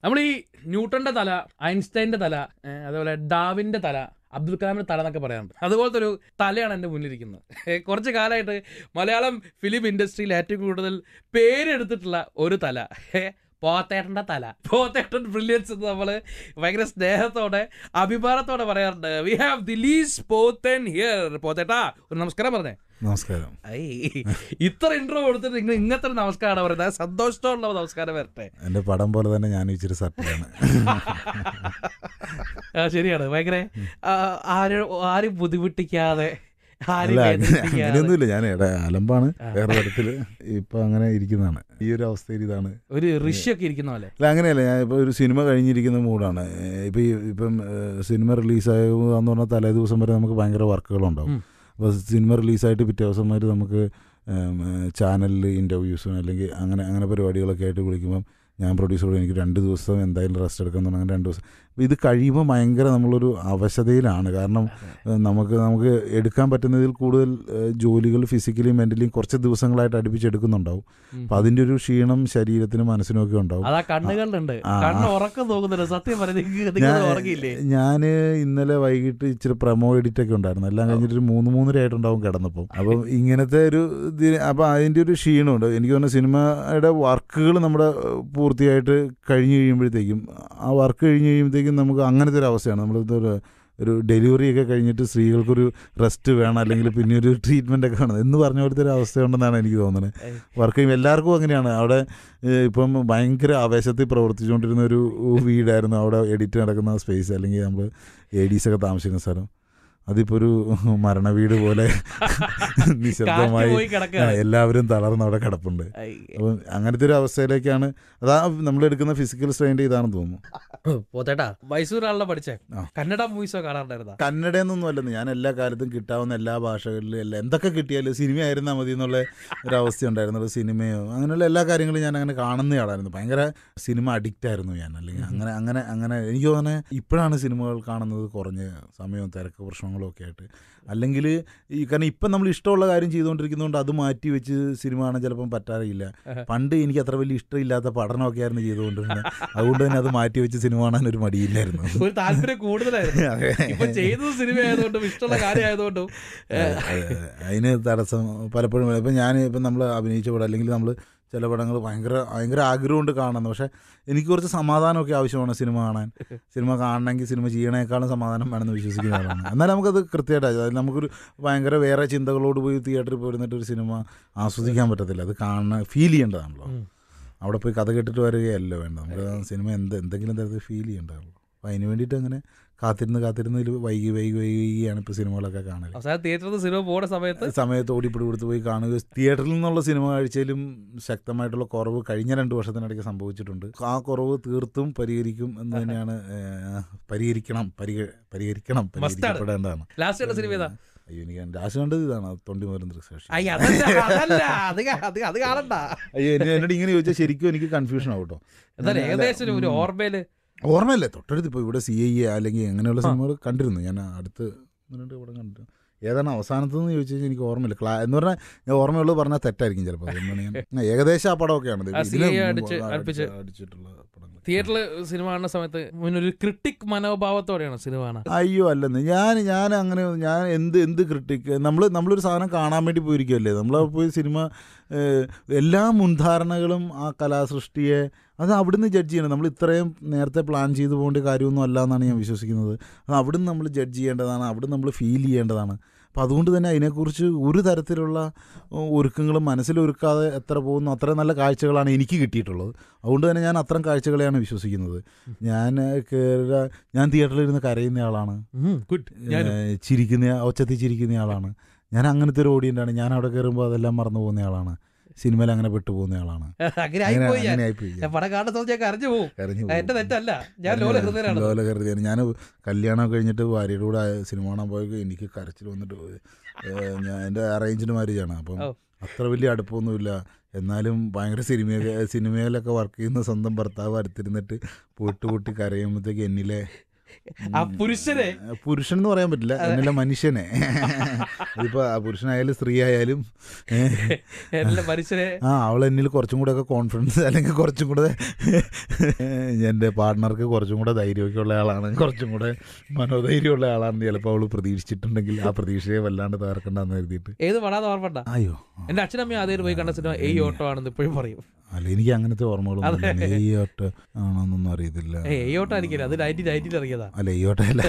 നമ്മൾ ഈ ന്യൂട്ടന്റെ തല ഐൻസ്റ്റൈന്റെ തല ഏ, അതുപോലെ ഡാവിന്റെ തല അബ്ദുൽ കലാമിന്റെ തല എന്നൊക്കെ പറയാറുണ്ട് അതുപോലത്തെ ഒരു തലയാണ് എൻ്റെ മുന്നിലിരിക്കുന്നത് ഏ, കുറച്ച് കാലമായിട്ട് മലയാളം ഫിലിം ഇൻഡസ്ട്രിയിൽ ഏറ്റവും കൂടുതൽ പേരെടുത്തിട്ടുള്ള ഒരു തല ഏ, പോത്തേട്ടൻ്റെ തല പോത്തേട്ടൻ ബ്രില്യൻസ് എന്ന് നമ്മൾ ഭയങ്കര സ്നേഹത്തോടെ അഭിമാനത്തോടെ പറയാറുണ്ട് we have Dileesh Pothan here പോത്തേട്ടാ ഒരു നമസ്കാരം പറഞ്ഞേ നമസ്കാരം ഐ, ഇത്ര ഇൻട്രോ കൊടുത്തിട്ട് നിങ്ങൾ ഇങ്ങനത്തെ ഒരു നമസ്കാരം പറയുന്നത് സന്തോഷത്തോടുള്ള നമസ്കാരം വരട്ടെ എൻ്റെ പടം പോലെ തന്നെ ഞാൻ ഇച്ചിരി സട്ടിലാണ് ആ, ശരിയാണ് ഭയങ്കര ആ, ആരും ആരും ബുദ്ധിമുട്ടിക്കാതെ ആരും അല്ല അങ്ങനെ- വേദനിപ്പിക്കാതെ. അങ്ങനെയൊന്നുമില്ല ഞാൻ എടാ അലമ്പാണ് വേറെ തരത്തില് ഇപ്പൊ അങ്ങനെ ഇരിക്കുന്നതാണ് ഈ ഒരു അവസ്ഥയിൽ ഇതാണ് ഒരു ഋഷിയൊക്കെ ഇരിക്കുന്ന പോലെ അല്ല അങ്ങനെയല്ല ഞാൻ ഇപ്പോൾ ഒരു സിനിമ കഴിഞ്ഞിരിക്കുന്ന മൂഡാണ് ഇപ്പം ഈ ഇപ്പം ഏഹ്, സിനിമ റിലീസായെന്ന് പറഞ്ഞാൽ തലേ ദിവസം വരെ നമുക്ക് ഭയങ്കര വർക്കുകളുണ്ടാവും ഉം. അപ്പോൾ സിനിമ റിലീസായിട്ട് പിറ്റേ ദിവസം വരെ നമുക്ക് ചാനലിൽ ഇൻ്റർവ്യൂസും അല്ലെങ്കിൽ അങ്ങനെ അങ്ങനെ പരിപാടികളൊക്കെ ആയിട്ട് വിളിക്കുമ്പം ഞാൻ പ്രൊഡ്യൂസറോട് എനിക്ക് രണ്ട് ദിവസം എന്തായാലും റെസ്റ്റ് എടുക്കാൻ തുടങ്ങി രണ്ട് ദിവസം അപ്പോൾ ഇത് കഴിയുമ്പോൾ ഭയങ്കര നമ്മളൊരു അവശതയിലാണ് കാരണം ഏഹ്, നമുക്ക് നമുക്ക് എടുക്കാൻ പറ്റുന്നതിൽ കൂടുതൽ ഏഹ്, ജോലികൾ ഫിസിക്കലിയും മെൻ്റലിയും കുറച്ച് ദിവസങ്ങളായിട്ട് അടുപ്പിച്ചെടുക്കുന്നുണ്ടാവും ഉം. അപ്പോൾ അതിൻ്റെ ഒരു ക്ഷീണം ശരീരത്തിനും മനസ്സിനും ഒക്കെ ഉണ്ടാവും അതാ കണ്ണുകളിലുണ്ട് ആ. കണ്ണ് ഉറക്കം തോന്നുന്നുണ്ട് സത്യം പറയുന്നത് നിങ്ങൾ ഉറങ്ങിയില്ലേ ഞാൻ ഇന്നലെ വൈകിട്ട് ഇച്ചിരി പ്രമോ എഡിറ്റ് ഒക്കെ ഉണ്ടായിരുന്നു എല്ലാം കഴിഞ്ഞിട്ട് ഒരു മൂന്ന് മൂന്നര ആയിട്ടുണ്ടാവും കിടന്നപ്പോൾ അപ്പം ഇങ്ങനത്തെ ഒരു ഇത് അപ്പം അതിൻ്റെ ഒരു ക്ഷീണമുണ്ട് എനിക്ക് തോന്നുന്നു സിനിമയുടെ വർക്കുകൾ നമ്മുടെ ഏഹ്, പൂർത്തിയായിട്ട് കഴിഞ്ഞ് കഴിയുമ്പോഴത്തേക്കും ആ വർക്ക് കഴിഞ്ഞ് കഴിയുമ്പോഴത്തേക്കും നമുക്ക് അങ്ങനത്തെ ഒരു അവസ്ഥയാണ് നമ്മൾ ഒരു ഒരു ഡെലിവറി ഒക്കെ കഴിഞ്ഞിട്ട് സ്ത്രീകൾക്കൊരു റെസ്റ്റ് വേണം അല്ലെങ്കിൽ പിന്നെ ഒരു ട്രീറ്റ്മെൻ്റ് ഒക്കെ വേണം എന്ന് പറഞ്ഞ പോലത്തെ ഒരു അവസ്ഥയുണ്ടെന്നാണ് എനിക്ക് തോന്നുന്നത് ഏയ്. വർക്ക് ചെയ്യും എല്ലാവർക്കും അങ്ങനെയാണ് അവിടെ ഏഹ്, ഇപ്പം ഭയങ്കര ആവേശത്തിൽ പ്രവർത്തിച്ചുകൊണ്ടിരുന്ന ഒരു വീടായിരുന്നു അവിടെ എഡിറ്റ് നടക്കുന്ന സ്പേസ് അല്ലെങ്കിൽ നമ്മൾ എ ഡീസ് ഒക്കെ താമസിക്കുന്ന സ്ഥലം അതിപ്പോൾ ഒരു മരണ വീട് പോലെ കാറ്റ് നിശബ്ദമായി പോയി ആ, കിടക്കുകയാണ് എല്ലാവരും തളർന്ന് അവിടെ കിടപ്പുണ്ട് ഐ. അപ്പം അങ്ങനത്തെ ഒരു അവസ്ഥയിലേക്കാണ് അതാ നമ്മൾ എടുക്കുന്ന ഫിസിക്കൽ സ്ട്രെയിൻ്റെ ഇതാണെന്ന് തോന്നുന്നു പോത്തേട്ടാ മൈസൂരാണല്ലോ പഠിച്ചേ ആ. കന്നഡ മൂവീസോ കാണാറുണ്ടായിരുന്ന കന്നഡ എന്നൊന്നും അല്ലെന്ന് ഞാൻ എല്ലാ കാലത്തും കിട്ടാവുന്ന എല്ലാ ഭാഷകളിലും എല്ലാം എന്തൊക്കെ കിട്ടിയാലും സിനിമ ആയിരുന്നാൽ മതി എന്നുള്ള ഒരു അവസ്ഥ ഉണ്ടായിരുന്നുള്ളൂ സിനിമയോ അങ്ങനെയുള്ള എല്ലാ കാര്യങ്ങളും ഞാൻ അങ്ങനെ കാണുന്നയാളായിരുന്നു ഭയങ്കര സിനിമ അഡിക്റ്റ് ആയിരുന്നു ഞാൻ അല്ലെങ്കിൽ അങ്ങനെ അങ്ങനെ അങ്ങനെ എനിക്ക് തോന്നുന്നത് ഇപ്പോഴാണ് സിനിമകൾ കാണുന്നത് കുറഞ്ഞ സമയവും തിരക്ക് പ്രശ്നങ്ങളും ഒക്കെ ആയിട്ട് അല്ലെങ്കിൽ ഈ കാരണം ഇപ്പം നമ്മൾ ഇഷ്ടമുള്ള കാര്യം ചെയ്തുകൊണ്ടിരിക്കുന്നതുകൊണ്ട് അത് മാറ്റി വെച്ച് സിനിമ കാണാൻ ചിലപ്പം പറ്റാറില്ല പണ്ട് എനിക്ക് അത്ര വലിയ ഇഷ്ടമില്ലാത്ത പഠനമൊക്കെ ആയിരുന്നു ചെയ്തുകൊണ്ടിരുന്നത് അതുകൊണ്ട് തന്നെ അത് മാറ്റി വെച്ച് സിനിമ കാണാൻ ഒരു മടിയില്ലായിരുന്നു ഒരു താല്പര്യം കൂടുതലായിരുന്നു അതെ. ഇപ്പൊ ചെയ്തത് സിനിമ ആയതുകൊണ്ടും ഇഷ്ടമുള്ള കാര്യം ആയതുകൊണ്ടും അതെ, അതെ. അതിന് തടസ്സം പലപ്പോഴും ഇപ്പം ഞാൻ ഇപ്പം നമ്മൾ അഭിനയിച്ച പടം അല്ലെങ്കിൽ നമ്മൾ ചില പടങ്ങൾ ഭയങ്കര ഭയങ്കര ആഗ്രഹമുണ്ട് കാണുന്നത് പക്ഷേ എനിക്ക് കുറച്ച് സമാധാനമൊക്കെ ആവശ്യമാണ് സിനിമ കാണാൻ സിനിമ കാണണമെങ്കിൽ സിനിമ ചെയ്യണേക്കാളും സമാധാനം വേണമെന്ന് വിശ്വസിക്കുന്ന ആളാണ് എന്നാൽ നമുക്കത് കൃത്യമായിട്ട് അതായത് നമുക്കൊരു ഭയങ്കര വേറെ ചിന്തകളോട് പോയി തിയേറ്ററിൽ പോയിരുന്നിട്ട് ഒരു സിനിമ ആസ്വദിക്കാൻ പറ്റത്തില്ല അത് കാണാൻ ഫീൽ ചെയ്യേണ്ടതാണല്ലോ ഉം. അവിടെ പോയി കഥ കേട്ടിട്ട് വരികയല്ല വേണ്ട നമുക്ക് ആ സിനിമ എന്ത് എന്തെങ്കിലും തരത്തിൽ ഫീൽ ചെയ്യേണ്ടതാണല്ലോ അപ്പോൾ അതിന് വേണ്ടിയിട്ട് അങ്ങനെ കാത്തിരുന്ന് കാത്തിരുന്ന് ഇതിൽ വൈകി വൈകി വൈകിയാണ് ഇപ്പോൾ സിനിമകളൊക്കെ കാണല് അവസാനം തിയേറ്ററിൽ നിന്ന് സിനിമ പോകുന്ന സമയത്ത് സമയത്ത് ഓടിപ്പിടി കൊടുത്ത് പോയി കാണുക തിയേറ്ററിൽ നിന്നുള്ള സിനിമ കാഴ്ചയിലും ശക്തമായിട്ടുള്ള കുറവ് കഴിഞ്ഞ രണ്ട് വർഷത്തിനിടയ്ക്ക് സംഭവിച്ചിട്ടുണ്ട് ആ കുറവ് തീർത്തും പരിഹരിക്കും എന്ന് തന്നെയാണ് ഏഹ്, പരിഹരിക്കണം പരിഹ പരിഹരിക്കണം പരിഹരിക്കപ്പെടേണ്ടതാണ് ലാസ്റ്റ് കണ്ട സിനിമ ഏതാ അയ്യോ എനിക്ക് ലാസ്റ്റ് കണ്ടത് ഇതാണ് തൊണ്ടി മുതലും ദൃക്സാക്ഷി അയ്യ അതല്ല അതല്ല അത് കാ- അത് അത് കാണണ്ട അയ്യോ എന്നെ എന്നോട് ഇങ്ങനെ ചോദിച്ചാൽ ശരിക്കും എനിക്ക് കൺഫ്യൂഷൻ ആവും കേട്ടോ എന്തായാലും ഏകദേശം ഒരു- ഒരു ഓർമ്മയില് ഓർമ്മയില്ലേ തൊട്ടടുത്ത് ഇപ്പോൾ ഇവിടെ സി ഐ എ അല്ലെങ്കിൽ അങ്ങനെയുള്ള സിനിമകൾ കണ്ടിരുന്നു ഞാൻ അടുത്ത് ഒന്ന് രണ്ട് പടം കണ്ടിരുന്നു ഏതാണ് അവസാനത്തെന്ന് ചോദിച്ചു കഴിഞ്ഞാൽ എനിക്ക് ഓർമ്മയില്ല ക്ലാ എന്ന് പറഞ്ഞാൽ ഞാൻ ഓർമ്മയുള്ളത് പറഞ്ഞാൽ തെറ്റായിരിക്കും ചിലപ്പോൾ അതുകൊണ്ടാണ് ഞാൻ ആ, ഏകദേശം ആ പടമൊക്കെയാണ് ഇത്. ആ, ഇതിന് CA അടിച്ച് മുമ്പ് അടുപ്പിച്ച്. അടിച്ചിട്ടുള്ള പടങ്ങൾ തിയേറ്ററിൽ സിനിമ കാണുന്ന സമയത്ത് മുന്നൊരു ക്രിട്ടിക് മനോഭാവത്തോടെയാണ് സിനിമ കാണാൻ അയ്യോ അല്ലെന്ന് ഞാൻ ഞാൻ അങ്ങനെ ഞാൻ എന്ത് എന്ത് ക്രിട്ടിക്ക് നമ്മൾ നമ്മളൊരു സാധനം കാണാൻ വേണ്ടി പോയിരിക്കുമല്ലേ നമ്മൾ പോയി സിനിമ ഏഹ്, എല്ലാ മുൻധാരണകളും ആ കലാസൃഷ്ടിയെ അത് അവിടുന്ന് ജഡ്ജ് ചെയ്യണം നമ്മൾ ഇത്രയും നേരത്തെ പ്ലാൻ ചെയ്തു പോകേണ്ട കാര്യമൊന്നും അല്ല എന്നാണ് ഞാൻ വിശ്വസിക്കുന്നത് അത് അവിടുന്ന് നമ്മൾ ജഡ്ജ് ചെയ്യേണ്ടതാണ് അവിടുന്ന് നമ്മൾ ഫീൽ ചെയ്യേണ്ടതാണ് അപ്പോൾ അതുകൊണ്ട് തന്നെ അതിനെക്കുറിച്ച് ഒരു തരത്തിലുള്ള ഉം, ഒരുക്കങ്ങളും മനസ്സിലൊരുക്കാതെ എത്ര പോകുന്നു അത്രയും നല്ല കാഴ്ചകളാണ് എനിക്ക് കിട്ടിയിട്ടുള്ളത് അതുകൊണ്ട് തന്നെ ഞാൻ അത്തരം കാഴ്ചകളെയാണ് വിശ്വസിക്കുന്നത് ഞാൻ കേര ഞാൻ തിയേറ്ററിൽ ഇരുന്ന് കരയുന്ന ആളാണ് ഗുഡ് ഏഹ് ചിരിക്കുന്ന ഒച്ചത്തിൽ ചിരിക്കുന്ന ആളാണ് ഞാൻ അങ്ങനത്തെ ഒരു ഓഡിയൻ്റാണ് ഞാൻ അവിടെ കയറുമ്പോൾ അതെല്ലാം മറന്നു പോകുന്ന ആളാണ് സിനിമയിൽ അങ്ങനെ പെട്ടുപോകുന്ന ആളാണ് അങ്ങനെ അങ്ങനെ ആയിപ്പോയി ഞാൻ. അങ്ങനെ ആയിപ്പോയി ഞാൻ പടം കാണുന്ന സമയത്ത് ഞാൻ കരഞ്ഞു പോകും കരഞ്ഞു എന്റെ തെറ്റല്ല ഞാൻ ലോല ഹൃദയനാണ് ലോല കരുതിയാണ് ഞാൻ കല്യാണം കഴിഞ്ഞിട്ട് ഭാര്യയുടെ കൂടെ സിനിമ കാണാൻ പോയപ്പോൾ എനിക്ക് കരച്ചിൽ വന്നിട്ട് ഏഹ് ഞാൻ എൻ്റെ അറേഞ്ച്ഡ് മാരേജാണ് അപ്പം ഓ. അത്ര വലിയ അടുപ്പമൊന്നുമില്ല എന്നാലും ഭയങ്കര സിനിമ സിനിമയിലൊക്കെ വർക്ക് ചെയ്യുന്ന സ്വന്തം ഭർത്താവ് അടുത്തിരുന്നിട്ട് പൊട്ട് പൊട്ടി കരയുമ്പോഴത്തേക്ക് എന്നിലെ ആ പുരുഷനെ പുരുഷൻ എന്ന് പറയാൻ പറ്റില്ല എന്നല്ല മനുഷ്യനെ ഇതിപ്പോ ആ പുരുഷനായാലും സ്ത്രീ ആയാലും ഏ, എല്ലാ മനുഷ്യനെ ആ അവൾ എന്നിൽ കുറച്ചും കൂടെ ഒക്കെ കോൺഫിഡൻസ് അല്ലെങ്കിൽ കുറച്ചും കൂടെ എൻ്റെ പാർട്ട്ണർക്ക് കുറച്ചും കൂടെ ധൈര്യമൊക്കെ ഉള്ള ആളാണ് കുറച്ചും കൂടെ മനോധൈര്യമുള്ള ആളാണെന്ന് ചിലപ്പോൾ അവൾ പ്രതീക്ഷിച്ചിട്ടുണ്ടെങ്കിൽ ആ പ്രതീക്ഷയെ വല്ലാണ്ട് തകർക്കണ്ടെന്ന് കരുതിയിട്ട് ഏത് പടാന്ന് ഓർമ്മണ്ട അയ്യോ എന്റെ അച്ഛനമ്മയും ആദ്യം പോയി കണ്ട സിനിമ ഈ ഓട്ടോ ആണെന്ന് ഇപ്പോഴും പറയും അല്ല എനിക്ക് അങ്ങനത്തെ ഓർമ്മകളൊന്നും ഇല്ല. ഈ ഒട്ട് ആണോന്നൊന്നും അറിയത്തില്ല ഏ ഈ ഓട്ടോ ആയിരിക്കില്ല അത് നയൻറ്റി നയൻറ്റിയിൽ ഇറങ്ങിയതാ അല്ല ഈ ഒട്ടല്ല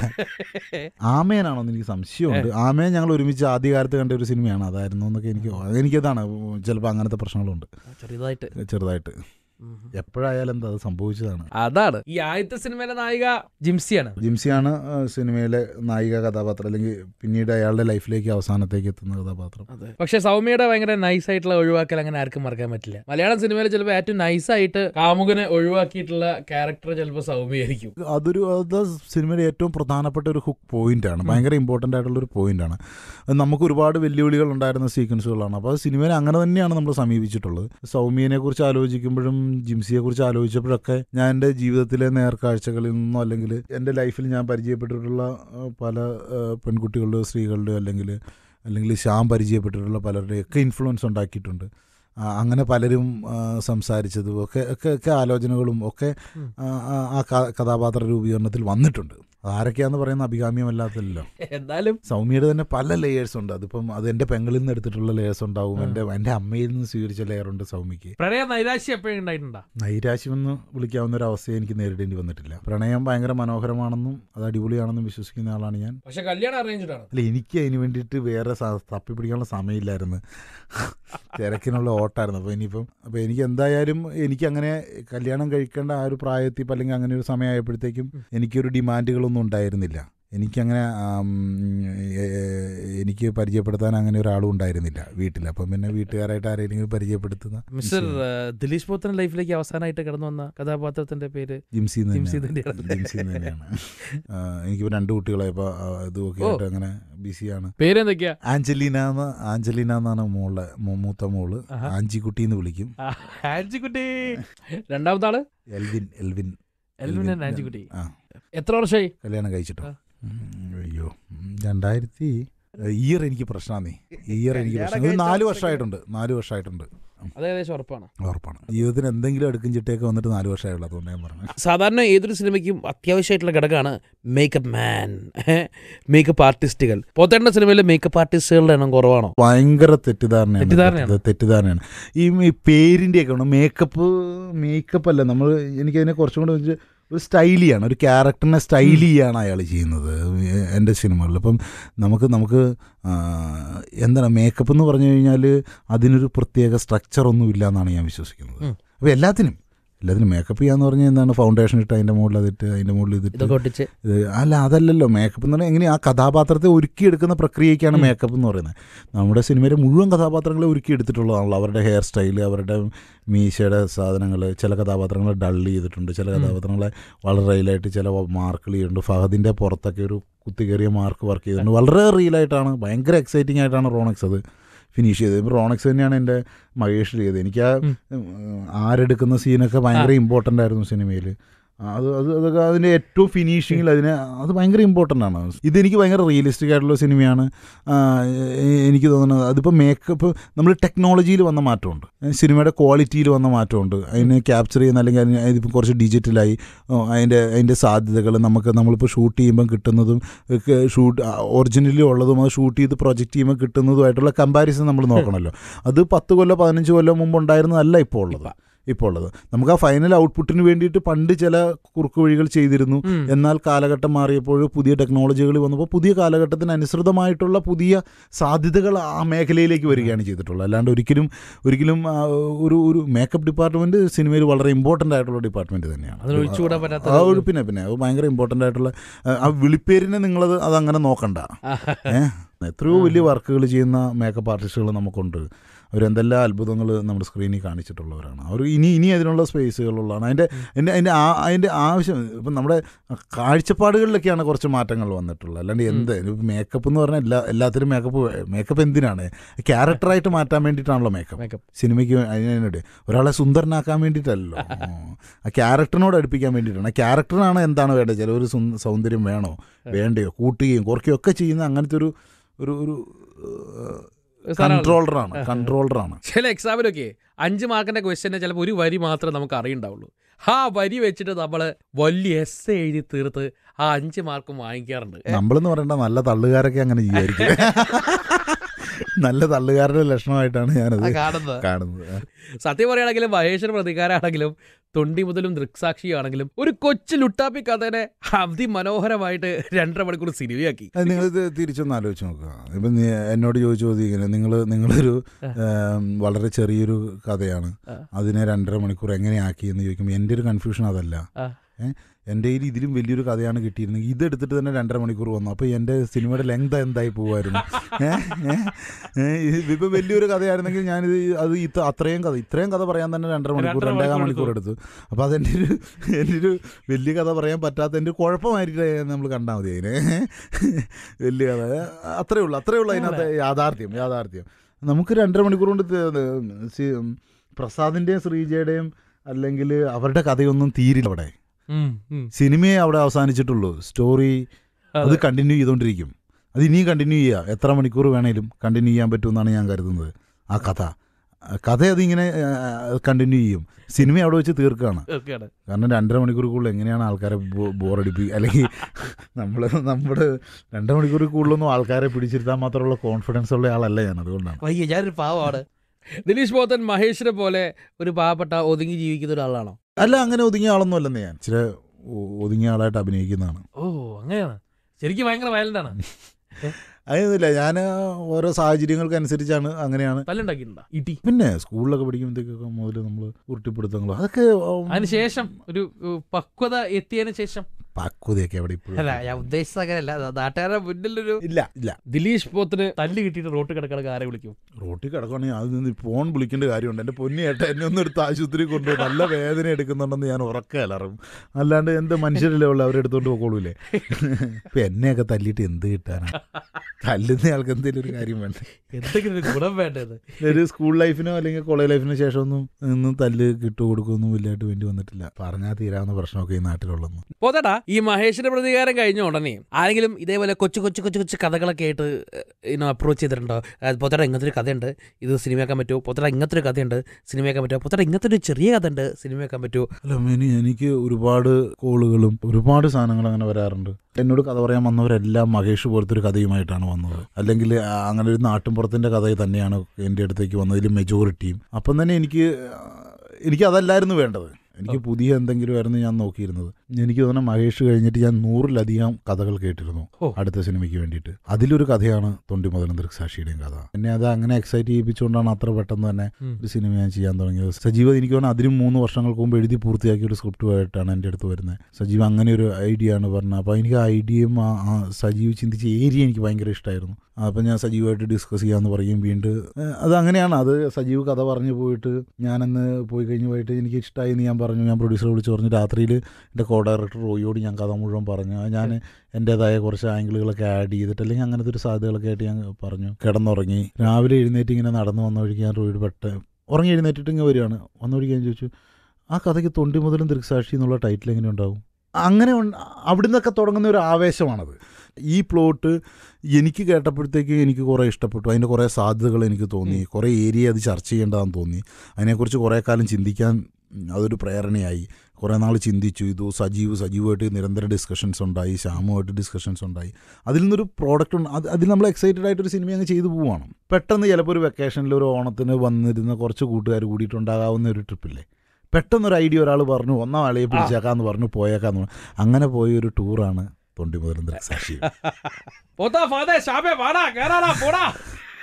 ആമേനാണോന്ന് എനിക്ക് സംശയമുണ്ട് ആമയെ ഞങ്ങൾ ഒരുമിച്ച് ആദ്യകാലത്ത് കണ്ട ഒരു സിനിമയാണ് അതായിരുന്നു എന്നൊക്കെ എനിക്ക് എനിക്കതാണ് ചിലപ്പോൾ അങ്ങനത്തെ പ്രശ്നങ്ങളുണ്ട് ചെറുതായിട്ട് ചെറുതായിട്ട് ഉം. എപ്പോഴായാലും എന്താ അത് സംഭവിച്ചതാണ് അതാണ് ഈ ആദ്യത്തെ സിനിമയിലെ നായിക ജിംസിയാണ് ജിംസിയാണ് ആ, സിനിമയിലെ നായിക കഥാപാത്രം അല്ലെങ്കിൽ പിന്നീട് അയാളുടെ ലൈഫിലേക്ക് അവസാനത്തേക്ക് എത്തുന്ന കഥാപാത്രം പക്ഷെ സൗമ്യയുടെ ഭയങ്കര നൈസ് ആയിട്ടുള്ള ഒഴിവാക്കൽ അങ്ങനെ ആർക്കും മറക്കാൻ പറ്റില്ല മലയാളം സിനിമയിൽ ചിലപ്പോൾ ഏറ്റവും നൈസ് ആയിട്ട് കാമുകനെ ഒഴിവാക്കിയിട്ടുള്ള ക്യാരക്ടർ ചിലപ്പോൾ സൗമ്യയായിരിക്കും അതൊരു അത് സിനിമയുടെ ഏറ്റവും പ്രധാനപ്പെട്ട ഒരു ഹുക്ക് പോയിന്റ് ആണ് ഭയങ്കര ഇമ്പോർട്ടൻ്റ് ആയിട്ടുള്ള ഒരു പോയിന്റ് ആണ് അത് നമുക്ക് ഒരുപാട് വെല്ലുവിളികൾ ഉണ്ടായിരുന്ന സീക്വൻസുകളാണ് അപ്പോൾ അത് സിനിമയെ അങ്ങനെ തന്നെയാണ് നമ്മൾ സമീപിച്ചിട്ടുള്ളത് സൗമ്യനെ കുറിച്ച് ആലോചിക്കുമ്പോഴും ജിംസിയെ കുറിച്ച് ആലോചിച്ചപ്പോഴൊക്കെ ഞാൻ എൻ്റെ ജീവിതത്തിലെ നേർക്കാഴ്ചകളിൽ നിന്നോ അല്ലെങ്കിൽ എൻ്റെ ലൈഫിൽ ഞാൻ പരിചയപ്പെട്ടിട്ടുള്ള ആ, പല ആ, പെൺകുട്ടികളുടെയോ സ്ത്രീകളുടെയോ അല്ലെങ്കിൽ അല്ലെങ്കിൽ ശ്യാം പരിചയപ്പെട്ടിട്ടുള്ള പലരുടെയൊക്കെ ഇൻഫ്ലുവൻസ് ഉണ്ടാക്കിയിട്ടുണ്ട് ആ, അങ്ങനെ പലരും ആ, സംസാരിച്ചതും ഒക്കെ ഒക്കെ ഒക്കെ ആലോചനകളും ഒക്കെ ഉം. ആ, ആ, ആ ക- കഥാപാത്ര രൂപീകരണത്തിൽ വന്നിട്ടുണ്ട് ആരൊക്കെയാന്ന് പറയുന്ന അഭികാമ്യമല്ലാത്തല്ലോ എന്നാലും സൗമ്യയുടെ തന്നെ പല ലെയേഴ്സ് ഉണ്ട് അതിപ്പം അത് എൻ്റെ പെങ്ങളിൽ നിന്ന് എടുത്തിട്ടുള്ള ലെയേഴ്സ് ഉണ്ടാവും എൻ്റെ എൻ്റെ അമ്മയിൽ നിന്ന് സ്വീകരിച്ച ലെയർ ഉണ്ട് സൗമ്യക്ക് പ്രണയ നൈരാശ്യം എപ്പോഴും ഉണ്ടായിട്ടുണ്ടാ നൈരാശ്യമെന്ന് വിളിക്കാവുന്ന ഒരു അവസ്ഥയെ എനിക്ക് നേരിടേണ്ടി വന്നിട്ടില്ല പ്രണയം ഭയങ്കര മനോഹരമാണെന്നും അത് അടിപൊളിയാണെന്നും വിശ്വസിക്കുന്ന ആളാണ് ഞാൻ പക്ഷെ കല്യാണം അറേഞ്ച്ഡ് ആണ് അല്ല എനിക്ക് അതിന് വേണ്ടിയിട്ട് വേറെ സ- തപ്പിപ്പിടിക്കാനുള്ള സമയമില്ലായിരുന്നു തിരക്കിനുള്ള ഓട്ടായിരുന്നു അപ്പോൾ ഇനിയിപ്പം അപ്പോൾ എനിക്ക് എന്തായാലും എനിക്ക് അങ്ങനെ കല്യാണം കഴിക്കേണ്ട ആ ഒരു പ്രായത്തിൽ ഇപ്പം അല്ലെങ്കിൽ അങ്ങനെ ഒരു സമയമായപ്പോഴത്തേക്കും എനിക്കൊരു ഡിമാൻഡുകളൊന്നും ഉണ്ടായിരുന്നില്ല എനിക്കങ്ങനെ ആം, ഏ, എനിക്ക് പരിചയപ്പെടുത്താൻ അങ്ങനെ ഒരാളും ഉണ്ടായിരുന്നില്ല വീട്ടിൽ അപ്പം പിന്നെ വീട്ടുകാരായിട്ട് ആരെങ്കിലും പരിചയപ്പെടുത്തുന്ന മിസ്റ്റർ ദിലീഷ് പോത്തൻ ലൈഫിലേക്ക് അവസാനമായിട്ട് കടന്നു വന്ന കഥാപാത്രത്തിന്റെ പേര് ജിംസി എന്ന് ജിംസി തന്നെയാണ്. തന്നെയാണ്. ജിംസി എന്ന് തന്നെയാണ് ആ, എനിക്കിപ്പോൾ രണ്ട് കുട്ടികളായപ്പോൾ ഇതുമൊക്കെ ഓ. ആയിട്ട് അങ്ങനെ ബിസിയാണ് പേരെന്തൊക്കെയാ ആഞ്ചലീന എന്ന് ആഞ്ചലീന എന്നാണ് മോളെ മൂ- മൂത്ത മോള് ആഹാ. ആഞ്ചിക്കുട്ടി എന്ന് വിളിക്കും ആ, ആൻജിക്കുട്ടി രണ്ടാമത്തെ ആള് എൽവിൻ എൽവിൻ എൽവിൻ ആൻഡ് ആൻജിക്കുട്ടി ആ എത്ര വർഷമായി കല്യാണം കഴിച്ചിട്ടോ ആ. ഉം, അയ്യോ ഉം, രണ്ടായിരത്തി ഇയർ എനിക്ക് പ്രശ്നമാണ് ഇയർ എനിക്ക് കല്യാണം പ്രശ്നം ഒരു നാല് കഴിച്ച വർഷമായിട്ടുണ്ട് നാല് വർഷമായിട്ടുണ്ട് അത് ഏകദേശം ഉറപ്പാണ് ഉറപ്പാണ് ജീവിതത്തിന് എന്തെങ്കിലും അടുക്കും ചിട്ടയൊക്കെ വന്നിട്ട് നാല് വർഷമായുള്ളൂ അതുകൊണ്ട് ഞാൻ പറഞ്ഞു സാധാരണ ഏതൊരു സിനിമയ്ക്കും അത്യാവശ്യമായിട്ടുള്ള ഘടകമാണ് മേക്കപ്പ് മാൻ മേക്കപ്പ് ആർട്ടിസ്റ്റുകൾ പോത്തേണ്ട സിനിമയിൽ മേക്കപ്പ് ആർട്ടിസ്റ്റുകളുടെ എണ്ണം കുറവാണോ ഭയങ്കര തെറ്റിദ്ധാരണയാണ് തെറ്റിദ്ധാരണയാണ്. തെറ്റ്- തെറ്റിദ്ധാരണയാണ് ഈ ഈ പേരിൻ്റെയൊക്കെ ഉണ്ട് മേക്കപ്പ് മേക്കപ്പ് അല്ല നമ്മൾ എനിക്കതിനെ കുറച്ചും കൂടെ വെച്ച് ഒരു സ്റ്റൈലിയാണ് ഒരു ക്യാരക്ടറിനെ സ്റ്റൈൽ ചെയ്യാണ് അയാൾ ചെയ്യുന്നത് എൻ്റെ സിനിമകളിൽ അപ്പം നമുക്ക് നമുക്ക് ആ, എന്താണ് മേക്കപ്പ് എന്ന് പറഞ്ഞു കഴിഞ്ഞാൽ അതിനൊരു പ്രത്യേക സ്ട്രക്ചർ ഒന്നും ഇല്ല എന്നാണ് ഞാൻ വിശ്വസിക്കുന്നത് ഉം. അപ്പോൾ എല്ലാത്തിനും എല്ലാത്തിനും മേക്കപ്പ് ചെയ്യാന്ന് പറഞ്ഞാൽ എന്താണ് ഫൗണ്ടേഷൻ ഇട്ട് അതിൻ്റെ മുകളിൽ അതിട്ട് അതിൻ്റെ മുകളിൽ ഇതിട്ട് ഇതൊക്കെ ഒട്ടിച്ച് ഇത് അല്ല അതല്ലല്ലോ മേക്കപ്പ് എന്ന് പറഞ്ഞാൽ എങ്ങനെ ആ കഥാപാത്രത്തെ ഒരുക്കിയെടുക്കുന്ന പ്രക്രിയയ്ക്കാണ് ഉം. മേക്കപ്പ് എന്ന് പറയുന്നത് നമ്മുടെ സിനിമയിലെ മുഴുവൻ കഥാപാത്രങ്ങളെ ഒരുക്കിയെടുത്തിട്ടുള്ളതാണല്ലോ അവരുടെ ഹെയർ സ്റ്റൈൽ അവരുടെ മീശയുടെ സാധനങ്ങൾ ചില കഥാപാത്രങ്ങളെ ഡള്ള് ചെയ്തിട്ടുണ്ട് ചില ഉം. കഥാപാത്രങ്ങളെ വളരെ റെയിലായിട്ട് ചില മാർക്കുകൾ ചെയ്തിട്ടുണ്ട് ഫഹദിൻ്റെ പുറത്തൊക്കെ ഒരു കുത്തിക്കേറിയ മാർക്ക് വർക്ക് ചെയ്തിട്ടുണ്ട് വളരെ റിയലായിട്ടാണ് ഭയങ്കര എക്സൈറ്റിംഗ് ആയിട്ടാണ് റോണക്സ് അത് ഫിനിഷ് ചെയ്തത് ഇപ്പോൾ റോണക്സ് തന്നെയാണ് എൻ്റെ മഹേഷ് ചെയ്തത് എനിക്ക് ആ ഉം. ഉം, ആരെടുക്കുന്ന സീനൊക്കെ ഭയങ്കര ഇമ്പോർട്ടൻ്റ് ആയിരുന്നു സിനിമയിൽ അത് അത് അതൊക്കെ അതിൻ്റെ ഏറ്റവും ഫിനിഷിങ്ങിൽ അതിന് അത് ഭയങ്കര ഇമ്പോർട്ടൻ്റ് ആണ് ഇതെനിക്ക് ഭയങ്കര റിയലിസ്റ്റിക് ആയിട്ടുള്ള സിനിമയാണ് ആ, എ- എനിക്ക് തോന്നുന്നത് അതിപ്പോൾ മേക്കപ്പ് നമ്മൾ ടെക്നോളജിയിൽ വന്ന മാറ്റമുണ്ട് സിനിമയുടെ ക്വാളിറ്റിയിൽ വന്ന മാറ്റമുണ്ട് അതിനെ ക്യാപ്ചർ ചെയ്യുന്ന അല്ലെങ്കിൽ അതിന് ഇതിപ്പോൾ കുറച്ച് ഡിജിറ്റലായി ഓ, അതിൻ്റെ അതിൻ്റെ സാധ്യതകൾ നമുക്ക് നമ്മളിപ്പോൾ ഷൂട്ട് ചെയ്യുമ്പോൾ കിട്ടുന്നതും ഒക്കെ ഷൂട്ട് ഒറിജിനലി ഉള്ളതും അത് ഷൂട്ട് ചെയ്ത് പ്രൊജക്റ്റ് ചെയ്യുമ്പോൾ കിട്ടുന്നതുമായിട്ടുള്ള കമ്പാരിസൺ നമ്മൾ നോക്കണമല്ലോ അത് പത്ത് കൊല്ലം പതിനഞ്ച് കൊല്ലം മുമ്പ് ഉണ്ടായിരുന്നതല്ല ഇപ്പോൾ ഉള്ളത് ഇപ്പോൾ ഉള്ളത് നമുക്ക് ആ ഫൈനൽ ഔട്ട്പുട്ടിന് വേണ്ടിയിട്ട് പണ്ട് ചില കുറുക്ക് വഴികൾ ചെയ്തിരുന്നു ഉം. എന്നാൽ കാലഘട്ടം മാറിയപ്പോൾ പുതിയ ടെക്നോളജികൾ വന്നപ്പോൾ പുതിയ കാലഘട്ടത്തിന് അനുസൃതമായിട്ടുള്ള പുതിയ സാധ്യതകൾ ആ മേഖലയിലേക്ക് വരികയാണ് ചെയ്തിട്ടുള്ളത് അല്ലാണ്ട് ഒരിക്കലും ഒരിക്കലും ആ, ഒരു ഒരു മേക്കപ്പ് ഡിപ്പാർട്ട്മെന്റ് സിനിമയിൽ വളരെ ഇമ്പോർട്ടൻ്റ് ആയിട്ടുള്ള ഡിപ്പാർട്ട്മെന്റ് തന്നെയാണ് അതിന് ഒഴിച്ചുകൂടാൻ ആ പറ്റാത്ത ഒരു പിന്നെ പിന്നെ അത് ഭയങ്കര ഇമ്പോർട്ടൻ്റ് ആയിട്ടുള്ള ആ, ആ വിളിപ്പേരിനെ നിങ്ങളത് അതങ്ങനെ നോക്കണ്ട ഏഹ് എത്രയോ വലിയ വർക്കുകൾ ചെയ്യുന്ന മേക്കപ്പ് ആർട്ടിസ്റ്റുകൾ നമുക്കുണ്ട് അവരെന്തെല്ലാം അത്ഭുതങ്ങൾ നമ്മുടെ സ്ക്രീനിൽ കാണിച്ചിട്ടുള്ളവരാണ് അവർ ഇനി ഇനി അതിനുള്ള സ്പേസുകളുള്ളതാണ് അതിൻ്റെ അതിൻ്റെ അതിൻ്റെ ആ അതിൻ്റെ ആവശ്യം ഇപ്പം നമ്മുടെ കാഴ്ചപ്പാടുകളിലൊക്കെയാണ് കുറച്ച് മാറ്റങ്ങൾ വന്നിട്ടുള്ളത് അല്ലാണ്ട് എന്ത് മേക്കപ്പ് എന്ന് പറഞ്ഞാൽ എല്ലാ എല്ലാത്തിലും മേക്കപ്പ് മേക്കപ്പ് എന്തിനാണ് ക്യാരക്ടറായിട്ട് മാറ്റാൻ വേണ്ടിയിട്ടാണല്ലോ മേക്കപ്പ് മേക്കപ്പ് സിനിമയ്ക്ക് അതിനുവേണ്ടി ഒരാളെ സുന്ദരനാക്കാൻ വേണ്ടിയിട്ടല്ലോ ആ ക്യാരക്ടറിനോട് അടുപ്പിക്കാൻ വേണ്ടിയിട്ടാണ് ആ ക്യാരക്ടറിനാണ് എന്താണ് വേണ്ടത് ചിലവർ സൗന്ദര്യം വേണോ വേണ്ടയോ കൂട്ടുകയും കുറയ്ക്കുകയും ഒക്കെ ചെയ്യുന്ന അങ്ങനത്തെ ഒരു ഒരു ഒരു കൺട്രോളറാണ് കൺട്രോളറാണ് ചില എക്സാമിനൊക്കെ അഞ്ച് മാർക്കിന്റെ ക്വസ്റ്റ്യനെ ചിലപ്പോൾ ഒരു വരി മാത്രമേ നമുക്ക് അറിയുണ്ടാവുള്ളൂ ആ വരി വെച്ചിട്ട് നമ്മൾ വലിയ എസ് എഴുതി തീർത്ത് ആ അഞ്ച് മാർക്കും വാങ്ങിക്കാറുണ്ട് നമ്മളെന്ന് പറയണ്ട നല്ല തള്ളുകാരൊക്കെ അങ്ങനെ ചെയ്യായിരിക്കും നല്ല തള്ളുകാരുടെ ലക്ഷണമായിട്ടാണ് ഞാനത് ആ കാണുന്നത് കാണുന്നത് സത്യം പറയുകയാണെങ്കിലും മഹേശ്വര പ്രതികാരാണെങ്കിലും തൊണ്ടി മുതലും ദൃക്സാക്ഷിയാണെങ്കിലും ഒരു കൊച്ചു ലുട്ടാപ്പി കഥനെ അതിമനോഹരമായിട്ട് രണ്ടര മണിക്കൂർ സിനിമയാക്കി അത് നിങ്ങളിത് തിരിച്ചൊന്ന് ആലോചിച്ച് നോക്കുക ഇപ്പം നീ എന്നോട് ചോദിച്ചു ചോദിക്കുന്നത് നിങ്ങൾ നിങ്ങളൊരു ഏം, വളരെ ചെറിയൊരു കഥയാണ് ആ. അതിനെ രണ്ടര മണിക്കൂർ എങ്ങനെയാക്കി എന്ന് ചോദിക്കുമ്പോൾ എൻ്റെ ഒരു കൺഫ്യൂഷൻ അതല്ല ആ. ഏ? എൻ്റെ കയ്യിൽ ഇതിലും വലിയൊരു കഥയാണ് കിട്ടിയിരുന്നത് ഇതെടുത്തിട്ട് തന്നെ രണ്ടര മണിക്കൂർ വന്നു അപ്പോൾ എൻ്റെ സിനിമയുടെ ലെങ്ത് എന്തായി പോവായിരുന്നു ഇപ്പം വലിയൊരു കഥയായിരുന്നെങ്കിൽ ഞാനിത് അത് ഇത്ര അത്രയും കഥ ഇത്രയും കഥ പറയാൻ തന്നെ രണ്ടര മണിക്കൂർ രണ്ടര രണ്ടേകാൽ മണിക്കൂർ മണിക്കൂർ എടുത്തു അപ്പോൾ അതെൻ്റെ ഒരു എൻ്റെ ഒരു വലിയ കഥ പറയാൻ പറ്റാത്ത എൻ്റെ ഒരു കുഴപ്പമായിട്ട് നമ്മൾ കണ്ടാൽ മതി അതിനെ വലിയ കഥ അത്രേ ഉള്ളൂ അത്രേ ഉള്ളൂ അതിനകത്ത് യാഥാർത്ഥ്യം യാഥാർത്ഥ്യം നമുക്ക് രണ്ടര മണിക്കൂർ കൊണ്ട് ത- ത- സി- പ്രസാദിൻ്റെയും ശ്രീജയുടെയും അല്ലെങ്കിൽ അവരുടെ കഥയൊന്നും തീരില്ല അവിടെ ഉം, ഉം. സിനിമയെ അവിടെ അവസാനിച്ചിട്ടുള്ളൂ സ്റ്റോറി അത് അതെ. കണ്ടിന്യൂ ചെയ്തുകൊണ്ടിരിക്കും അത് ഇനിയും കണ്ടിന്യൂ ചെയ്യുക എത്ര മണിക്കൂർ വേണേലും കണ്ടിന്യൂ ചെയ്യാൻ പറ്റുമെന്നാണ് ഞാൻ കരുതുന്നത് ആ കഥ ആ കഥ അതിങ്ങനെ കണ്ടിന്യൂ ചെയ്യും സിനിമ അവിടെ വെച്ച് തീർക്കുകയാണ് ഒക്കെയാണ്. കാരണം രണ്ടര മണിക്കൂർ കൂടുതൽ എങ്ങനെയാണ് ആൾക്കാരെ ബോറടിപ്പിക്കുക അല്ലെങ്കിൽ നമ്മൾ നമ്മുടെ രണ്ടര മണിക്കൂർ കൂടുതലൊന്നും ആൾക്കാരെ പിടിച്ചിരുത്താൻ മാത്രമുള്ള കോൺഫിഡൻസ് ഉള്ള ആളല്ല ഞാൻ അതുകൊണ്ടാണ് വയ്യ ഞാനൊരു പാവമാണ് ദിലീഷ് പോത്തൻ മഹേഷിനെ പോലെ ഒരു പാവപ്പെട്ട ഒതുങ്ങി ജീവിക്കുന്ന ഒരാളാണോ അല്ല അങ്ങനെ ഒതുങ്ങിയ ആളൊന്നും അല്ലെന്ന് ഞാൻ ഇച്ചിരി ഒ- ഒതുങ്ങിയ ആളായിട്ട് അഭിനയിക്കുന്നതാണ് ഓ അങ്ങനെയാണ് ശരിക്കും ഭയങ്കര വയലന്റ് ആണ് അതൊന്നുമില്ല ഞാൻ ഓരോ സാഹചര്യങ്ങൾക്കനുസരിച്ചാണ് അങ്ങനെയാണ് തല്ലുണ്ടാക്കിയിട്ടുണ്ടോ ഇടി പിന്നെ സ്കൂളിലൊക്കെ പഠിക്കുമ്പോഴത്തേക്കൊക്കെ മുതൽ നമ്മൾ ഉരുട്ടിപ്പിടുത്തങ്ങളും അതൊക്കെ ഉം, അതിന് ശേഷം ഒരു ഉ, പക്വത എത്തിയതിനു ശേഷം പക്വതയൊക്കെ എവിടെ ഇപ്പോഴും അല്ല ഞാൻ ഉദ്ദേശിച്ചത് അങ്ങനെയല്ല നാട്ടുകാരുടെ മുന്നിലൊരു ഇല്ല ഇല്ല ദിലീഷ് പോത്തിന് തല്ല് കിട്ടിയിട്ട് റോട്ട് കിടക്കണ ആരെ വിളിക്കും റോട്ടിൽ കിടക്കുകയാണെങ്കിൽ അത് നിന്ന് ഫോൺ വിളിക്കേണ്ട കാര്യമുണ്ട് എൻ്റെ പൊന്നി ഏട്ടാ എന്നെ ഒന്ന് എടുത്ത് ആശുപത്രി കൊണ്ടുപോയി നല്ല വേദന എടുക്കുന്നുണ്ടെന്ന് ഞാൻ ഉറക്കെ അലറും അല്ലാണ്ട് എന്ത് മനുഷ്യരല്ലേ ഉള്ളു അവരെടുത്തോണ്ട് പോക്കോളൂലേ ഇപ്പൊ എന്നെയൊക്കെ തല്ലിയിട്ട് എന്ത് കിട്ടാനാ തല്ലുന്ന ആൾക്ക് എന്തെങ്കിലും ഒരു കാര്യം വേണ്ട എന്തെങ്കിലും ഒരു ഗുണം വേണ്ടത് ഒരു സ്കൂൾ ലൈഫിനോ അല്ലെങ്കിൽ കോളേജ് ലൈഫിനോ ശേഷമൊന്നും ഒന്നും തല്ല് കിട്ടുമോ കൊടുക്കുമൊന്നും വലിയതായിട്ട് വേണ്ടി വന്നിട്ടില്ല പറഞ്ഞാൽ തീരാവുന്ന പ്രശ്നമൊക്കെ ഈ നാട്ടിലുള്ളെന്ന് പോതടാ ഈ മഹേഷിന്റെ പ്രതികാരം കഴിഞ്ഞ ഉടനെ ആരെങ്കിലും ഇതേപോലെ കൊച്ചു കൊച്ചു കൊച്ചു കൊച്ചു കഥകളൊക്കെ ആയിട്ട് ഇനോ അപ്രോച്ച് ചെയ്തിട്ടുണ്ടോ പോത്തട ഇങ്ങനത്തെ ഒരു കഥയുണ്ട് ഇത് സിനിമയാക്കാൻ പറ്റുമോ പോത്തട ഇങ്ങനത്തെ ഒരു കഥയുണ്ട് സിനിമയാക്കാൻ പറ്റുമോ പോത്തട ഇങ്ങനത്തെ ഒരു ചെറിയ കഥ ഉണ്ട് സിനിമയാക്കാൻ പറ്റുമോ അല്ല മിനി എനിക്ക് ഒരുപാട് കോളുകളും ഒരുപാട് സാധനങ്ങൾ അങ്ങനെ വരാറുണ്ട് എന്നോട് കഥ പറയാൻ വന്നവരെല്ലാം മഹേഷ് പോലത്തെ ഒരു കഥയുമായിട്ടാണ് വന്നത് അല്ലെങ്കിൽ ആ, അങ്ങനെ ഒരു നാട്ടിൻപുറത്തിൻ്റെ കഥ തന്നെയാണ് എൻ്റെ അടുത്തേക്ക് വന്നതിൽ മെജോറിറ്റിയും അപ്പം തന്നെ എനിക്ക് ആ, എനിക്ക് അതല്ലായിരുന്നു വേണ്ടത് എനിക്ക് പുതിയ എന്തെങ്കിലും ആയിരുന്നു ഞാൻ നോക്കിയിരുന്നത് എനിക്ക് തോന്നുന്നു മഹേഷ് കഴിഞ്ഞിട്ട് ഞാൻ നൂറിലധികം കഥകൾ കേട്ടിരുന്നു ഓ. അടുത്ത സിനിമയ്ക്ക് വേണ്ടിയിട്ട് അതിലൊരു കഥയാണ് തൊണ്ടി മുതലും ദൃക്സാക്ഷിയുടെയും കഥ എന്നെ അത് അങ്ങനെ എക്സൈറ്റ് ചെയ്യിപ്പിച്ചുകൊണ്ടാണ് അത്ര പെട്ടെന്ന് തന്നെ ഉം. ഒരു സിനിമ ഞാൻ ചെയ്യാൻ തുടങ്ങിയത് സജീവ് എനിക്ക് തോന്നുന്നു അതിനും മൂന്ന് വർഷങ്ങൾക്ക് മുമ്പ് എഴുതി പൂർത്തിയാക്കിയ ഒരു സ്ക്രിപ്റ്റുമായിട്ടാണ് എൻ്റെ അടുത്ത് വരുന്നത് സജീവ് അങ്ങനെ ഒരു ഐഡിയ ആണ് പറഞ്ഞത് അപ്പോൾ എനിക്ക് ആ ഐഡിയയും ആ ആ സജീവ് ചിന്തിച്ച ഏരിയ എനിക്ക് ഭയങ്കര ഇഷ്ടമായിരുന്നു അപ്പോൾ ഞാൻ സജീവായിട്ട് ഡിസ്കസ് ചെയ്യാമെന്ന് പറയും വീണ്ടും ഏഹ്, അത് അങ്ങനെയാണ് അത് സജീവ് കഥ പറഞ്ഞു പോയിട്ട് ഞാനന്ന് പോയി കഴിഞ്ഞ് പോയിട്ട് എനിക്ക് ഇഷ്ടമായി എന്ന് ഞാൻ പറഞ്ഞു ഞാൻ പ്രൊഡ്യൂസറെ വിളിച്ച് പറഞ്ഞു രാത്രിയിൽ എൻ്റെ കോ ഡയറക്ടർ റോയിയോട് ഞാൻ കഥ മുഴുവൻ പറഞ്ഞു അത് ഞാൻ എൻ്റേതായ കുറച്ച് ആംഗിളുകളൊക്കെ ആഡ് ചെയ്തിട്ട് അല്ലെങ്കിൽ അങ്ങനത്തെ ഒരു സാധ്യതകളൊക്കെ ആയിട്ട് ഞാൻ പറഞ്ഞു കിടന്നുറങ്ങി രാവിലെ എഴുന്നേറ്റ് ഇങ്ങനെ നടന്നു വന്ന വഴിക്ക് ഞാൻ റോയിഡ് പെട്ട് ഉറങ്ങി എഴുന്നേറ്റിട്ട് ഇങ്ങനെ വരികയാണ് വന്ന വഴിക്ക് ഞാൻ ചോദിച്ചു ആ കഥയ്ക്ക് തൊണ്ടി മുതലും ദൃക്സാക്ഷി എന്നുള്ള ടൈറ്റിൽ എങ്ങനെ ഉണ്ടാവും അങ്ങനെ ഉണ്ട്- അവിടെ നിന്നൊക്കെ തുടങ്ങുന്ന ഒരു ആവേശമാണത് ഈ പ്ലോട്ട് എനിക്ക് കേട്ടപ്പോഴത്തേക്ക് എനിക്ക് കുറേ ഇഷ്ടപ്പെട്ടു അതിൻ്റെ കുറേ സാധ്യതകൾ എനിക്ക് തോന്നി കുറേ ഏരിയ അത് ചർച്ച ചെയ്യേണ്ടതാണെന്ന് തോന്നി അതിനെക്കുറിച്ച് കുറേ കാലം ചിന്തിക്കാൻ ഉം, അതൊരു പ്രേരണയായി കുറേ നാൾ ചിന്തിച്ചു ഇത് സജീവ് സജീവമായിട്ട് നിരന്തര ഡിസ്കഷൻസ് ഉണ്ടായി ശ്യാമുമായിട്ട് ഡിസ്കഷൻസ് ഉണ്ടായി അതിൽ നിന്നൊരു പ്രോഡക്റ്റ് ഉണ്ട് അത് അതിൽ നമ്മൾ എക്സൈറ്റഡ് ആയിട്ടൊരു സിനിമ അങ്ങ് ചെയ്തു പോവാണ് പെട്ടെന്ന് ചിലപ്പോൾ ഒരു വെക്കേഷനിൽ ഒരു ഓണത്തിന് വന്നിരുന്ന കുറച്ച് കൂട്ടുകാർ കൂടിയിട്ടുണ്ടാകാവുന്ന ഒരു ട്രിപ്പില്ലേ പെട്ടെന്നൊരു ഐഡിയ ഒരാൾ പറഞ്ഞു ഒന്നാം ആളെയെ പിടിച്ചേക്കാന്ന് പറഞ്ഞു പോയേക്കാന്ന് പറഞ്ഞു അങ്ങനെ പോയ ഒരു ടൂറാണ് തൊണ്ടി മുതലും സാക്ഷി പോത്താ ഫാദേ ഷാബേ വാടാ കേറാടാ പോടാ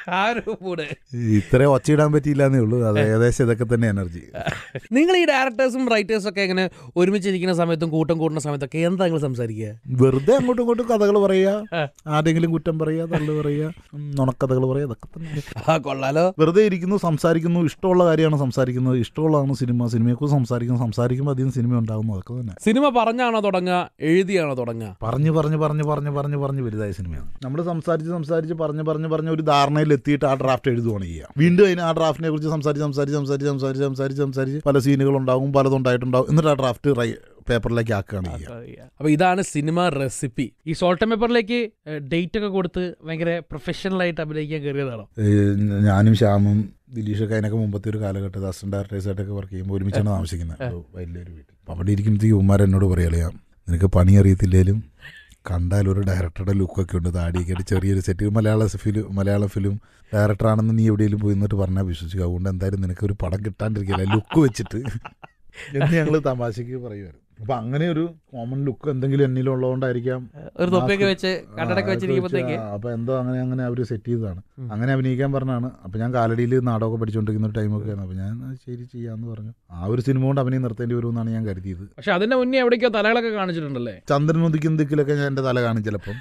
ആ ഒരു മൂഡ് ഇത്ര ഒച്ചയിടാൻ പറ്റിയില്ല എന്നേ ഉള്ളൂ അത് ഏകദേശം ഇതൊക്കെ തന്നെ എനർജി നിങ്ങൾ ഈ ഡയറക്ടേഴ്സും റൈറ്റേഴ്സും ഒക്കെ ഇങ്ങനെ ഒരുമിച്ചിരിക്കുന്ന സമയത്തും കൂട്ടം കൂടുന്ന സമയത്തൊക്കെ എന്താ നിങ്ങൾ സംസാരിക്കുക വെറുതെ അങ്ങോട്ടും ഇങ്ങോട്ടും കഥകൾ പറയുക ആ. ആരെങ്കിലും കുറ്റം പറയുക തള്ളു പറയുക ഉം, നുണക്കഥകൾ പറയുക അതൊക്കെ തന്നെ ആ കൊള്ളാലോ വെറുതെ ഇരിക്കുന്നു സംസാരിക്കുന്നു ഇഷ്ടമുള്ള കാര്യമാണ് സംസാരിക്കുന്നത് ഇഷ്ടമുള്ളതാണ് സിനിമ സിനിമയെക്കുറിച്ച് സംസാരിക്കുന്നു സംസാരിക്കുമ്പോൾ അധികം സിനിമ ഉണ്ടാകുന്നു അതൊക്കെ തന്നെ സിനിമ പറഞ്ഞാണോ തുടങ്ങുക എഴുതിയാണോ തുടങ്ങുക പറഞ്ഞു പറഞ്ഞ് പറഞ്ഞ് പറഞ്ഞ് പറഞ്ഞ് പറഞ്ഞ് വലുതായ സിനിമയാണ് നമ്മൾ സംസാരിച്ച് സംസാരിച്ച് പറഞ്ഞ് പറഞ്ഞ് പറഞ്ഞ് ഒരു ധാരണയിൽ എത്തിയിട്ട് ആ ഡ്രാഫ്റ്റ് എഴുതുകയാണ് ചെയ്യുക വീണ്ടും അതിന് ആ ഡ്രാഫ്റ്റിനെ കുറിച്ച് സംസാരിച്ച് സംസാരിച്ച് സംസാരിച്ച് സംസാരിച്ച് സംസാരിച്ച് സംസാരിച്ച് പല സീനുകളുണ്ടാവും പലതും ഉണ്ടായിട്ടുണ്ടാവും എന്നിട്ട് ആ ഡ്രാഫ്റ്റ് റൈ പേപ്പറിലേക്ക് ആക്കുകയാണ് ചെയ്യുക അപ്പൊ ഇതാണ് സിനിമ റെസിപ്പി ഈ സോൾട്ട് പേപ്പറിലേക്ക് ഡേറ്റ് ഒക്കെ കൊടുത്ത് ഭയങ്കര പ്രൊഫഷണൽ ആയിട്ട് അഭിനയിക്കാൻ കയറിയതാണോ ഏഹ് ഞാനും ശ്യാമും ദിലീഷൊക്കെ അതിനൊക്കെ മുമ്പത്തെ ഒരു കാലഘട്ടത്തിൽ അസിസ്റ്റന്റ് ഡയറക്ടേഴ്സായിട്ടൊക്കെ വർക്ക് ചെയ്യുമ്പോൾ ഒരുമിച്ചാണ് താമസിക്കുന്നത് ഒരു വലിയൊരു വീട്ടിൽ അപ്പോൾ അവിടെ ഇരിക്കുമ്പോഴത്തേക്ക് ഉമ്മാർ എന്നോട് പറയാളിയാ നിനക്ക് പണി അറിയത്തില്ലേലും കണ്ടാൽ ഒരു ഡയറക്ടറുടെ ലുക്കൊക്കെ ഉണ്ട് താടിയൊക്കെ ആയിട്ട് ചെറിയൊരു സെറ്റ് മലയാള ഫിലിം മലയാള ഫിലിം ഡയറക്ടറാണെന്ന് നീ എവിടെയെങ്കിലും പോയി നിന്നിട്ട് പറഞ്ഞാൽ വിശ്വസിക്കുക അതുകൊണ്ട് എന്തായാലും നിനക്ക് ഒരു പടം കിട്ടാണ്ടിരിക്കില്ല ലുക്ക് വെച്ചിട്ട് എന്ന് ഞങ്ങൾ തമാശക്ക് പറയുമായിരുന്നു അപ്പം അങ്ങനെ ഒരു കോമൺ ലുക്ക് എന്തെങ്കിലും എന്നിലുള്ളതുകൊണ്ടായിരിക്കാം ഒരു തൊപ്പിയൊക്കെ വെച്ച് കണ്ണടൊക്കെ ആ, വെച്ചിരിക്കുമ്പോഴത്തേക്ക് ആ, അപ്പൊ എന്തോ അങ്ങനെ അങ്ങനെ അവർ സെറ്റ് ചെയ്തതാണ് ഉം. അങ്ങനെ അഭിനയിക്കാൻ പറഞ്ഞാണ് അപ്പൊ ഞാൻ കാലടിയിൽ നാടകമൊക്കെ പഠിച്ചുകൊണ്ടിരിക്കുന്ന ഒരു ടൈമൊക്കെയാണ് അപ്പൊ ഞാൻ "ആ, ശരി ചെയ്യാന്ന് പറഞ്ഞു ആ ഒരു സിനിമ കൊണ്ട് അഭിനയം നിർത്തേണ്ടി വരുമെന്നാണ് ഞാൻ കരുതിയത് പക്ഷെ അതിന്റെ മുന്നേ എവിടേക്കോ തലകളൊക്കെ കാണിച്ചിട്ടുണ്ടല്ലേ ചന്ദ്രൻ ഉദിക്കും ദിക്കിലൊക്കെ ഞാൻ എൻ്റെ തല കാണും ചിലപ്പം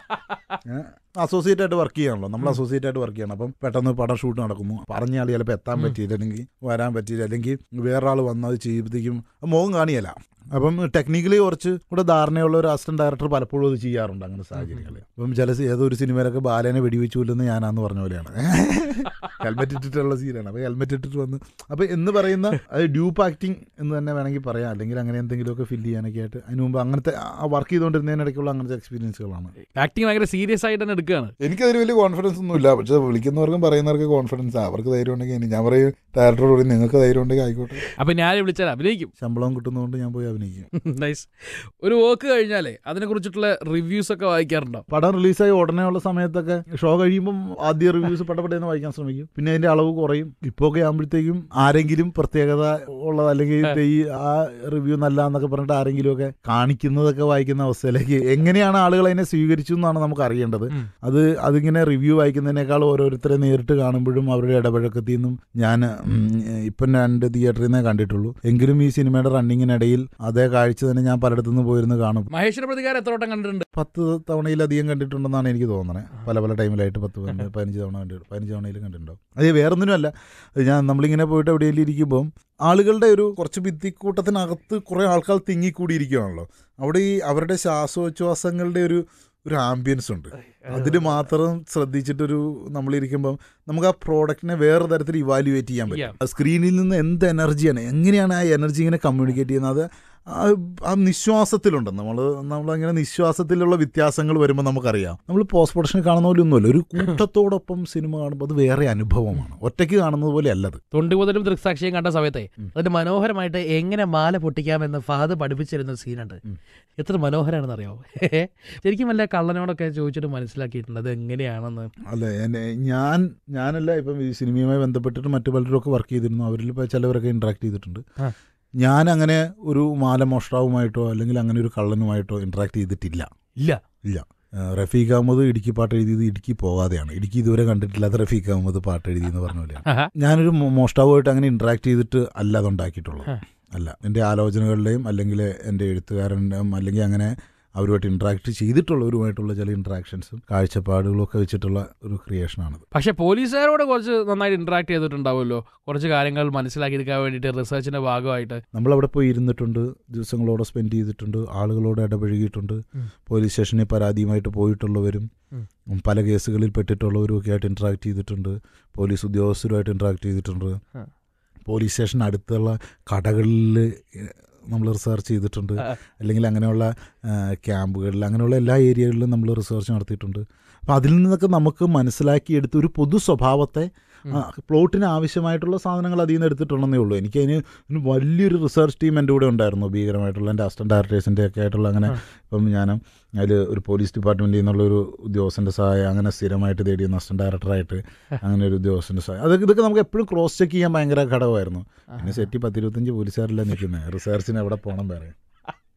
അസോസിയേറ്റ് ആയിട്ട് വർക്ക് ചെയ്യാണല്ലോ നമ്മൾ അസോസിയേറ്റ് ആയിട്ട് വർക്ക് ചെയ്യണം അപ്പം പെട്ടെന്ന് പടം ഷൂട്ട് നടക്കുന്നു പറഞ്ഞ ആൾ ചിലപ്പോൾ എത്താൻ ഉം. പറ്റിയില്ല അല്ലെങ്കിൽ വരാൻ പറ്റിയില്ല അല്ലെങ്കിൽ വേറൊരാൾ വന്നത് ചെയ്യുമ്പോഴത്തേക്കും മുഖം കാണിയല്ല അപ്പം ടെക്നിക്കലി കുറച്ച് കൂടെ ധാരണയുള്ള ഒരു അസിസ്റ്റന്റ് ഡയറക്ടർ പലപ്പോഴും അത് ചെയ്യാറുണ്ട് അങ്ങനെ സാഹചര്യങ്ങളിൽ അപ്പം ചില സി- ഏതോ ഒരു സിനിമയിലൊക്കെ ബാലേനെ വെടിവെച്ചു കൊല്ലുന്ന ഞാനാന്ന് പറഞ്ഞ പോലെയാണ് ഹെൽമെറ്റ് ഇട്ടിട്ടുള്ള സീനാണ് അപ്പോൾ ഹെൽമെറ്റ് ഇട്ടിട്ട് വന്ന് അപ്പോൾ എന്ന് പറയുന്ന അത് ഡ്യൂപ്പ് ആക്ടിങ് എന്ന് തന്നെ വേണമെങ്കിൽ പറയാം അല്ലെങ്കിൽ അങ്ങനെ എന്തെങ്കിലുമൊക്കെ ഫില്ല് ചെയ്യാനൊക്കെ ആയിട്ട് അതിന് മുമ്പ് അങ്ങനത്തെ വർക്ക് ചെയ്തുകൊണ്ടിരുന്നതിനിടയ്ക്കുള്ള അങ്ങനത്തെ എക്സ്പീരിയൻസുകളാണ് ആക്ടിങ് ഭയങ്കര സീരിയസ് ആയിട്ട് തന്നെ എടുക്കുകയാണ് എനിക്കതിൽ വലിയ കോൺഫിഡൻസ് ഒന്നും ഇല്ല പക്ഷേ വിളിക്കുന്നവർക്കും പറയുന്നവർക്ക് കോൺഫിഡൻസ് അവർക്ക് ധൈര്യം ഉണ്ടെങ്കിൽ ഇനി ഞാൻ പറയും ഡയറക്ടറോട് പറയും നിങ്ങൾക്ക് ധൈര്യം ഉണ്ടെങ്കിൽ ആയിക്കോട്ടെ അപ്പൊ ഞാൻ വിളിച്ചാൽ അഭിനയിക്കും ശമ്പളം കിട്ടുന്നതുകൊണ്ട് ഞാൻ പോയി അഭിനയിക്കും നൈസ് ഒരു വർക്ക് കഴിഞ്ഞാലേ അതിനെ കുറിച്ചിട്ടുള്ള റിവ്യൂസ് ഒക്കെ വായിക്കാറുണ്ടോ പടം റിലീസായി ഉടനെ ഉള്ള സമയത്തൊക്കെ ഷോ കഴിയുമ്പം ആദ്യ റിവ്യൂസ് പടപടയെന്ന് വായിക്കാൻ ശ്രമിക്കും പിന്നെ അതിന്റെ അളവ് കുറയും ഇപ്പോൾ ഒക്കെ ആകുമ്പോഴത്തേക്കും ആരെങ്കിലും പ്രത്യേകത ഉള്ളത് അല്ലെങ്കിൽ ഈ ആ റിവ്യൂ നല്ല എന്നൊക്കെ പറഞ്ഞിട്ട് ആരെങ്കിലും ഒക്കെ കാണിക്കുന്നതൊക്കെ വായിക്കുന്ന അവസ്ഥയിലേക്ക് എങ്ങനെയാണ് ആളുകൾ അതിനെ സ്വീകരിച്ചു എന്നാണ് നമുക്ക് അറിയേണ്ടത് ഉം. അത് അതിങ്ങനെ റിവ്യൂ വായിക്കുന്നതിനേക്കാൾ ഓരോരുത്തരെ നേരിട്ട് കാണുമ്പോഴും അവരുടെ ഇടപഴക്കത്തിൽ നിന്നും ഞാൻ ഉം, ഇപ്പം രണ്ട് തിയേറ്ററിൽ നിന്നേ കണ്ടിട്ടുള്ളൂ എങ്കിലും ഈ സിനിമയുടെ റണ്ണിങ്ങിനിടയിൽ അതേ കാഴ്ച തന്നെ ഞാൻ പലയിടത്തു നിന്ന് പോയിരുന്ന് കാണും മഹേഷിന്റെ പ്രതികാരം എത്ര വട്ടം കണ്ടിട്ടുണ്ട് പത്ത് തവണയിലധികം കണ്ടിട്ടുണ്ടെന്നാണ് എനിക്ക് തോന്നുന്നത് പല പല ടൈമിലായിട്ട് പത്ത് പതിനഞ്ച് പതിനഞ്ച് തവണ കണ്ടിട്ടുണ്ട് പതിനഞ്ച് തവണയിലും കണ്ടിട്ടുണ്ടാവും അത് വേറൊന്നിനുമല്ല അത് ഞാൻ നമ്മളിങ്ങനെ പോയിട്ട് എവിടെയെങ്കിലും ഇരിക്കുമ്പോൾ ആളുകളുടെ ഒരു കുറച്ച് ഭിത്തിക്കൂട്ടത്തിനകത്ത് കുറേ ആൾക്കാർ തിങ്ങിക്കൂടിയിരിക്കുകയാണല്ലോ അവിടെ ഈ അവരുടെ ശ്വാസോച്ഛ്വാസങ്ങളുടെ ഒരു ഒരു ആംബിയൻസ് ഉണ്ട് അതിൽ മാത്രം ശ്രദ്ധിച്ചിട്ടൊരു നമ്മളിരിക്കുമ്പം നമുക്ക് ആ പ്രോഡക്റ്റിനെ വേറെ തരത്തിൽ ഇവാലുവേറ്റ് ചെയ്യാൻ Yeah. പറ്റും ആ സ്ക്രീനിൽ നിന്ന് എന്ത് എനർജിയാണ് എങ്ങനെയാണ് ആ എനർജി ഇങ്ങനെ കമ്മ്യൂണിക്കേറ്റ് ചെയ്യുന്നത് അത് ആ- ആ നിശ്വാസത്തിലുണ്ട് നമ്മൾ നമ്മളങ്ങനെ നിശ്വാസത്തിലുള്ള വ്യത്യാസങ്ങൾ വരുമ്പോൾ നമുക്കറിയാം നമ്മൾ പോസ്റ്റ് പ്രൊഡക്ഷൻ കാണുന്ന പോലെ ഒന്നുമല്ല ഒരു കൂട്ടത്തോടൊപ്പം സിനിമ കാണുമ്പോൾ അത് വേറെ അനുഭവമാണ് ഒറ്റയ്ക്ക് കാണുന്നത് പോലെ അല്ലത് തൊണ്ടി മുതലും ദൃക്സാക്ഷിയും കണ്ട സമയത്തെ ഉം. അതിന്റെ മനോഹരമായിട്ട് എങ്ങനെ മാല പൊട്ടിക്കാമെന്ന് ഫാദ് പഠിപ്പിച്ചിരുന്ന ഒരു സീനുണ്ട് ഉം. എത്ര മനോഹരമാണെന്ന് അറിയാമോ ശരിക്കും വല്ല കള്ളനോടൊക്കെ ചോദിച്ചിട്ട് മനസ്സിലാക്കിയിട്ടുണ്ട് അത് എങ്ങനെയാണെന്ന് അല്ല എന്നെ ഞാൻ ഞാനല്ല ഇപ്പം ഈ സിനിമയുമായി ബന്ധപ്പെട്ടിട്ട് മറ്റു പലരും ഒക്കെ വർക്ക് ചെയ്തിരുന്നു അവരിൽ ഇപ്പോൾ ചിലവരൊക്കെ ഇൻട്രാക്ട് ചെയ്തിട്ടുണ്ട് ആ. ഞാൻ അങ്ങനെ ഒരു മാലമോഷ്ടാവുമായിട്ടോ അല്ലെങ്കിൽ അങ്ങനെ ഒരു കള്ളനുമായിട്ടോ ഇൻട്രാക്ട് ചെയ്തിട്ടില്ല ഇല്ല ഇല്ല ആ, റഫീഖ് അഹമ്മദ് ഇടുക്കി പാട്ട് എഴുതിയത് ഇടുക്കി പോകാതെയാണ് ഇടുക്കി ഇതുവരെ കണ്ടിട്ടില്ലാത്ത റഫീഖ് അഹമ്മദ് പാട്ട് എഴുതി എന്ന് പറഞ്ഞ പോലെയാണ് ആഹാ. ഞാനൊരു മോ- മോഷ്ടാവുമായിട്ട് അങ്ങനെ ഇൻട്രാക്ട് ചെയ്തിട്ട് അല്ല അതുണ്ടാക്കിയിട്ടുള്ളത് ആ. അല്ല എൻ്റെ ആലോചനകളുടെയും അല്ലെങ്കിൽ എൻ്റെ എഴുത്തുകാരൻ്റെയും അല്ലെങ്കിൽ അങ്ങനെ അവരുമായിട്ട് ഇൻട്രാക്ട് ചെയ്തിട്ടുള്ളവരുമായിട്ടുള്ള ചില ഇൻട്രാക്ഷൻസും കാഴ്ചപ്പാടുകളും ഒക്കെ വെച്ചിട്ടുള്ള ഒരു ക്രിയേഷനാണത് പക്ഷെ പോലീസുകാരോട് കുറച്ച് നന്നായിട്ട് ഇന്ററാക്ട് ചെയ്തിട്ടുണ്ടാവുമല്ലോ കുറച്ച് കാര്യങ്ങൾ മനസ്സിലാക്കിയെടുക്കാൻ വേണ്ടിയിട്ട് റിസർച്ചിന്റെ ഭാഗമായിട്ട് നമ്മളവിടെ പോയി ഇരുന്നിട്ടുണ്ട് ദിവസങ്ങളോടെ സ്പെൻഡ് ചെയ്തിട്ടുണ്ട് ആളുകളോട് ഇടപഴകിയിട്ടുണ്ട് ഉം. പോലീസ് സ്റ്റേഷനിൽ പരാതിയുമായിട്ട് പോയിട്ടുള്ളവരും ഉം. ഉം, പല കേസുകളിൽ പെട്ടിട്ടുള്ളവരും ഒക്കെ ആയിട്ട് ഇൻട്രാക്ട് ചെയ്തിട്ടുണ്ട് പോലീസ് ഉദ്യോഗസ്ഥരുമായിട്ട് ഇൻട്രാക്ട് ചെയ്തിട്ടുണ്ട് ആ. പോലീസ് സ്റ്റേഷൻ അടുത്തുള്ള കടകളിൽ നമ്മൾ റിസർച്ച് ചെയ്തിട്ടുണ്ട് ആ. അല്ലെങ്കിൽ അങ്ങനെയുള്ള ആ, ക്യാമ്പുകളിൽ അങ്ങനെയുള്ള എല്ലാ ഏരിയകളിലും നമ്മൾ റിസർച്ച് നടത്തിയിട്ടുണ്ട് അപ്പം അതിൽ നിന്നൊക്കെ നമുക്ക് മനസ്സിലാക്കിയെടുത്ത് ഒരു പൊതു സ്വഭാവത്തെ ഉം. ആ, പ്ലോട്ടിന് ആവശ്യമായിട്ടുള്ള സാധനങ്ങൾ അതിൽ നിന്ന് എടുത്തിട്ടുണ്ടെന്നേ ഉള്ളൂ എനിക്കതിന് ഒരു വലിയൊരു റിസർച്ച് ടീം എൻ്റെ കൂടെ ഉണ്ടായിരുന്നു ഭീകരമായിട്ടുള്ള എൻ്റെ അസിസ്റ്റന്റ് ഡയറക്ടേഴ്സിൻ്റെ ഒക്കെ ആയിട്ടുള്ള അങ്ങനെ ആ. ഇപ്പം ഞാൻ അതിൽ ഒരു പോലീസ് ഡിപ്പാർട്ട്മെൻറ്റിൽ നിന്നുള്ള ഒരു ഉദ്യോഗസ്ഥൻ്റെ സഹായം അങ്ങനെ സ്ഥിരമായിട്ട് തേടിയ അസിസ്റ്റന്റ് ഡയറക്ടറായിട്ട് അങ്ങനെ ഒരു ഉദ്യോഗസ്ഥൻ്റെ സഹായം അതൊക്കെ ഇതൊക്കെ നമുക്ക് എപ്പോഴും ക്രോസ് ചെക്ക് ചെയ്യാൻ ഭയങ്കര ഘടകമായിരുന്നു പിന്നെ സെറ്റി പത്തിരുപത്തഞ്ച് പോലീസുകാരെല്ലാം നിൽക്കുന്നത് റിസർച്ചിന് എവിടെ പോകണം വേറെ